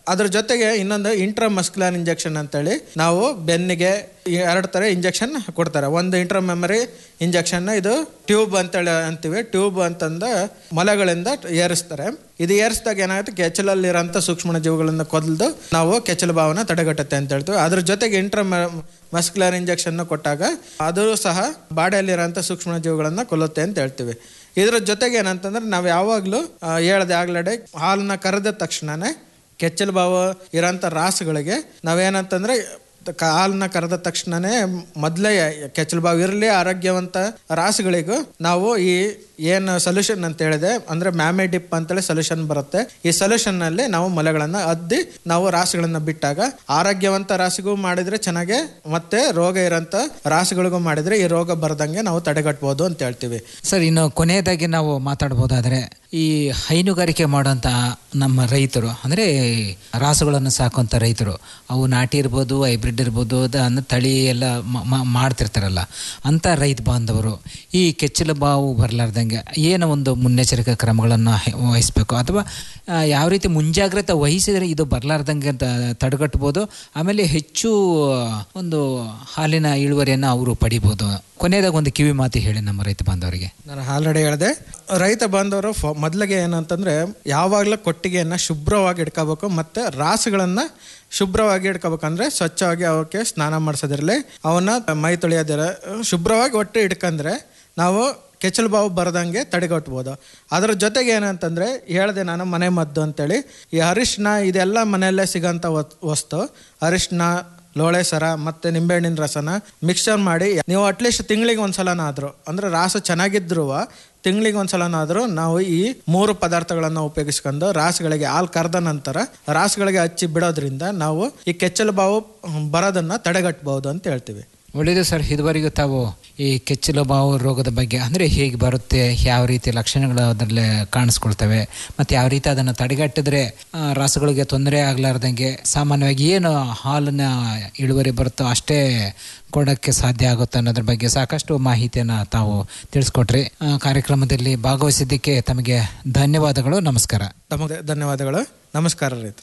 ಅದ್ರ ಜೊತೆಗೆ ಇನ್ನೊಂದು ಇಂಟ್ರಾಮಸ್ಕ್ಯುಲರ್ ಇಂಜೆಕ್ಷನ್ ಅಂತೇಳಿ ನಾವು ಬೆನ್ನಿಗೆ ಎರಡು ಥರ ಇಂಜೆಕ್ಷನ್ ಕೊಡ್ತಾರೆ ಒಂದು ಇಂಟ್ರಾ ಮೆಮರಿ ಇಂಜೆಕ್ಷನ್ ಇದು ಟ್ಯೂಬ್ ಅಂತೇಳಿ ಅಂತೀವಿ ಟ್ಯೂಬ್ ಅಂತಂದ ಮೊಲೆಗಳಿಂದ ಏರಿಸ್ತಾರೆ ಇದು ಏರಿಸಿದಾಗ ಏನಾಗುತ್ತೆ ಕೆಚ್ಚಲಲ್ಲಿರೋಂಥ ಸೂಕ್ಷ್ಮ ಜೀವಿಗಳನ್ನು ಕೊಲ್ದು ನಾವು ಕೆಚ್ಚಲು ಭಾವನ ತಡೆಗಟ್ಟುತ್ತೆ ಅಂತ ಹೇಳ್ತೀವಿ ಅದ್ರ ಜೊತೆಗೆ ಇಂಟ್ರಾ ಮಸ್ಕ್ಯುಲರ್ ಇಂಜೆಕ್ಷನ್ ಕೊಟ್ಟಾಗ ಅದು ಸಹ ಬಾಡಿಯಲ್ಲಿರೋಂಥ ಸೂಕ್ಷ್ಮ ಜೀವಿಗಳನ್ನು ಕೊಲ್ಲುತ್ತೆ ಅಂತ ಹೇಳ್ತೀವಿ ಇದ್ರ ಜೊತೆಗೆ ಏನಂತಂದ್ರೆ ನಾವು ಯಾವಾಗಲೂ ಹೇಳ್ದೆ ಆಗ್ಲಡೆ ಹಾಲನ್ನ ಕರೆದ ತಕ್ಷಣನೇ ಕೆಚ್ಚಲು ಭಾವ ಇರೋಂಥ ರಾಸುಗಳಿಗೆ ನಾವೇನಂತಂದ್ರೆ ಕ- ಹಾಲನ್ನ ಕರೆದ ತಕ್ಷಣನೇ ಮೊದಲೇ ಕೆಚ್ಚಲು ಬಾವು ಇರಲಿ ಆರೋಗ್ಯವಂತ ರಾಸುಗಳಿಗೂ ನಾವು ಈ ಏನು ಸೊಲ್ಯೂಷನ್ ಅಂತ ಹೇಳಿದೆ ಅಂದ್ರೆ ಮ್ಯಾಮೆ ಡಿಪ್ ಅಂತೇಳಿ ಸೊಲ್ಯೂಷನ್ ಬರುತ್ತೆ ಈ ಸೊಲ್ಯೂಷನ್ ನಲ್ಲಿ ನಾವು ಮೊಲೆಗಳನ್ನ ಅದ್ದಿ ನಾವು ರಾಸುಗಳನ್ನ ಬಿಟ್ಟಾಗ ಆರೋಗ್ಯವಂತ ರಾಸಿಗೂ ಮಾಡಿದ್ರೆ ಚೆನ್ನಾಗೆ ಮತ್ತೆ ರೋಗ ಇರೋಂಥ ರಾಸುಗಳಿಗೂ ಮಾಡಿದ್ರೆ ಈ ರೋಗ ಬರದಂಗೆ ನಾವು ತಡೆಗಟ್ಬೋದು ಅಂತ ಹೇಳ್ತೀವಿ ಸರ್ ಇನ್ನು ಕೊನೆಯದಾಗಿ ನಾವು ಮಾತಾಡ್ಬೋದಾದರೆ ಈ ಹೈನುಗಾರಿಕೆ ಮಾಡೋಂಥ ನಮ್ಮ ರೈತರು ಅಂದರೆ ರಾಸುಗಳನ್ನು ಸಾಕುವಂಥ ರೈತರು ಅವು ನಾಟಿ ಇರ್ಬೋದು ಹೈಬ್ರಿಡ್ ಇರ್ಬೋದು ಅದನ್ನು ತಳಿ ಎಲ್ಲ ಮ- ಮ- ಮಾಡ್ತಿರ್ತಾರಲ್ಲ ಅಂಥ ರೈತ ಬಾಂಧವರು ಈ ಕೆಚ್ಚಲು ಬಾವು ಬರಲಾರ್ದಂಗೆ ಏನು ಒಂದು ಮುನ್ನೆಚ್ಚರಿಕೆ ಕ್ರಮಗಳನ್ನು ಹೆ- ವಹಿಸ್ಬೇಕು ಅಥವಾ ಆ, ಯಾವ ರೀತಿ ಮುಂಜಾಗ್ರತೆ ವಹಿಸಿದರೆ ಇದು ಬರಲಾರ್ದಂಗೆ ಅಂತ ತಡೆಗಟ್ಬೋದು ಆಮೇಲೆ ಹೆಚ್ಚು ಒಂದು ಹಾಲಿನ ಇಳುವರಿಯನ್ನು ಅವರು ಪಡಿಬೋದು ಕೊನೆಯದಾಗ ಒಂದು ಕಿವಿ ಮಾತು ಹೇಳಿ ನಮ್ಮ ರೈತ ಬಾಂಧವರಿಗೆ ನಾನು ಆಲ್ರೆಡಿ ಹೇಳಿದೆ ರೈತ ಬಾಂಧವರು ಫ ಮೊದಲಿಗೆ ಏನಂತಂದ್ರೆ ಯಾವಾಗಲೂ ಕೊಟ್ಟಿಗೆಯನ್ನು ಶುಭ್ರವಾಗಿ ಇಟ್ಕೋಬೇಕು ಮತ್ತು ರಾಸುಗಳನ್ನು ಶುಭ್ರವಾಗಿ ಇಟ್ಕೋಬೇಕಂದ್ರೆ ಸ್ವಚ್ಛವಾಗಿ ಅವಕ್ಕೆ ಸ್ನಾನ ಮಾಡಿಸೋದಿರಲಿ ಅವನ್ನ ಮೈ ತೊಳೆಯೋದಿರ ಶುಭ್ರವಾಗಿ ಒಟ್ಟು ಇಟ್ಕಂದ್ರೆ ನಾವು ಕೆಚ್ಚಲು ಬಾವು ಬರದಂಗೆ ತಡೆಗಟ್ಬೋದು ಅದರ ಜೊತೆಗೆ ಏನಂತಂದರೆ ಹೇಳಿದೆ ನಾನು ಮನೆ ಮದ್ದು ಅಂತೇಳಿ ಈ ಅರಿಶಿನ ಇದೆಲ್ಲ ಮನೆಯಲ್ಲೇ ಸಿಗೋಂಥ ವತ್- ವಸ್ತು ಅರಿಶಿನ ಲೋಳೆ ಸರ ಮತ್ತು ನಿಂಬೆಹಣ್ಣಿನ ರಸನ ಮಿಕ್ಸ್ಚರ್ ಮಾಡಿ ನೀವು ಅಟ್ಲೀಸ್ಟ್ ತಿಂಗಳಿಗೆ ಒಂದ್ಸಲನಾದರೂ ಅಂದರೆ ರಾಸು ಚೆನ್ನಾಗಿದ್ರು ತಿಂಗಳಿಗೆ ಒಂದ್ಸಲನಾದರೂ ನಾವು ಈ ಮೂರು ಪದಾರ್ಥಗಳನ್ನು ಉಪಯೋಗಿಸ್ಕೊಂಡು ರಾಸುಗಳಿಗೆ ಹಾಲು ಕರೆದ ನಂತರ ರಾಸುಗಳಿಗೆ ಹಚ್ಚಿ ಬಿಡೋದ್ರಿಂದ ನಾವು ಈ ಕೆಚ್ಚಲು ಬಾವು ಬರೋದನ್ನು ತಡೆಗಟ್ಟಬಹುದು ಅಂತ ಹೇಳ್ತೀವಿ ಒಳ್ಳೆಯದು ಸರ್ ಇದುವರೆಗೂ ತಾವು ಈ ಕೆಚ್ಚಲು ಬಾವು ರೋಗದ ಬಗ್ಗೆ ಅಂದರೆ ಹೇಗೆ ಬರುತ್ತೆ ಯಾವ ರೀತಿ ಲಕ್ಷಣಗಳು ಅದರಲ್ಲಿ ಕಾಣಿಸ್ಕೊಳ್ತವೆ ಮತ್ತು ಯಾವ ರೀತಿ ಅದನ್ನು ತಡೆಗಟ್ಟಿದ್ರೆ ಆ, ರಾಸುಗಳಿಗೆ ತೊಂದರೆ ಆಗಲಾರ್ದಂಗೆ ಸಾಮಾನ್ಯವಾಗಿ ಏನು ಹಾಲಿನ ಇಳುವರಿ ಬರುತ್ತೋ ಅಷ್ಟೇ ಕೊಡೋಕ್ಕೆ ಸಾಧ್ಯ ಆಗುತ್ತೆ ಅನ್ನೋದ್ರ ಬಗ್ಗೆ ಸಾಕಷ್ಟು ಮಾಹಿತಿಯನ್ನು ತಾವು ತಿಳಿಸ್ಕೊಟ್ರಿ ಆ, ಕಾರ್ಯಕ್ರಮದಲ್ಲಿ ಭಾಗವಹಿಸಿದ್ದಕ್ಕೆ ತಮಗೆ ಧನ್ಯವಾದಗಳು ನಮಸ್ಕಾರ ತಮಗೆ ಧನ್ಯವಾದಗಳು ನಮಸ್ಕಾರ ರೈತ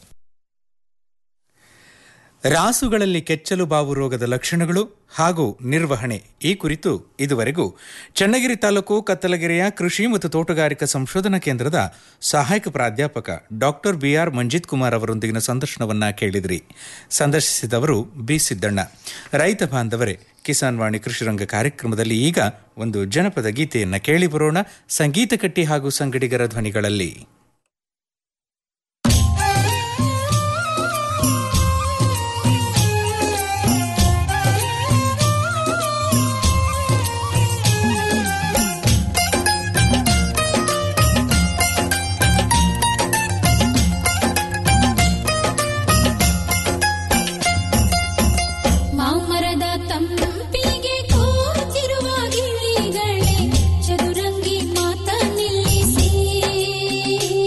ರಾಸುಗಳಲ್ಲಿ ಕೆಚ್ಚಲು ಬಾವು ರೋಗದ ಲಕ್ಷಣಗಳು ಹಾಗೂ ನಿರ್ವಹಣೆ ಈ ಕುರಿತು ಇದುವರೆಗೂ ಚನ್ನಗಿರಿ ತಾಲೂಕು ಕತ್ತಲಗೆರೆಯ ಕೃಷಿ ಮತ್ತು ತೋಟಗಾರಿಕಾ ಸಂಶೋಧನಾ ಕೇಂದ್ರದ ಸಹಾಯಕ ಪ್ರಾಧ್ಯಾಪಕ ಡಾಕ್ಟರ್ ಬಿಆರ್ ಮಂಜಿತ್ ಕುಮಾರ್ ಅವರೊಂದಿಗಿನ ಸಂದರ್ಶನವನ್ನ ಕೇಳಿದ್ರಿ ಸಂದರ್ಶಿಸಿದವರು ಬಿ ಸಿದ್ದಣ್ಣ ರೈತ ಬಾಂಧವರೇ ಕಿಸಾನ್ ವಾಣಿ ಕೃಷಿರಂಗ ಕಾರ್ಯಕ್ರಮದಲ್ಲಿ ಈಗ ಒಂದು ಜನಪದ ಗೀತೆಯನ್ನ ಕೇಳಿ ಬರೋಣ ಸಂಗೀತ ಕಟ್ಟಿ ಹಾಗೂ ಸಂಗಡಿಗರ ಧ್ವನಿಗಳಲ್ಲಿ ಮಾಮರದ ತಂಪಿಗೆ ಕೂತಿರುವ ಗಿಳಿಗಳೇ ಚದುರಂಗಿ ಮಾತ ನಿಲ್ಲಿಸಿ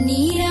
ನೀರ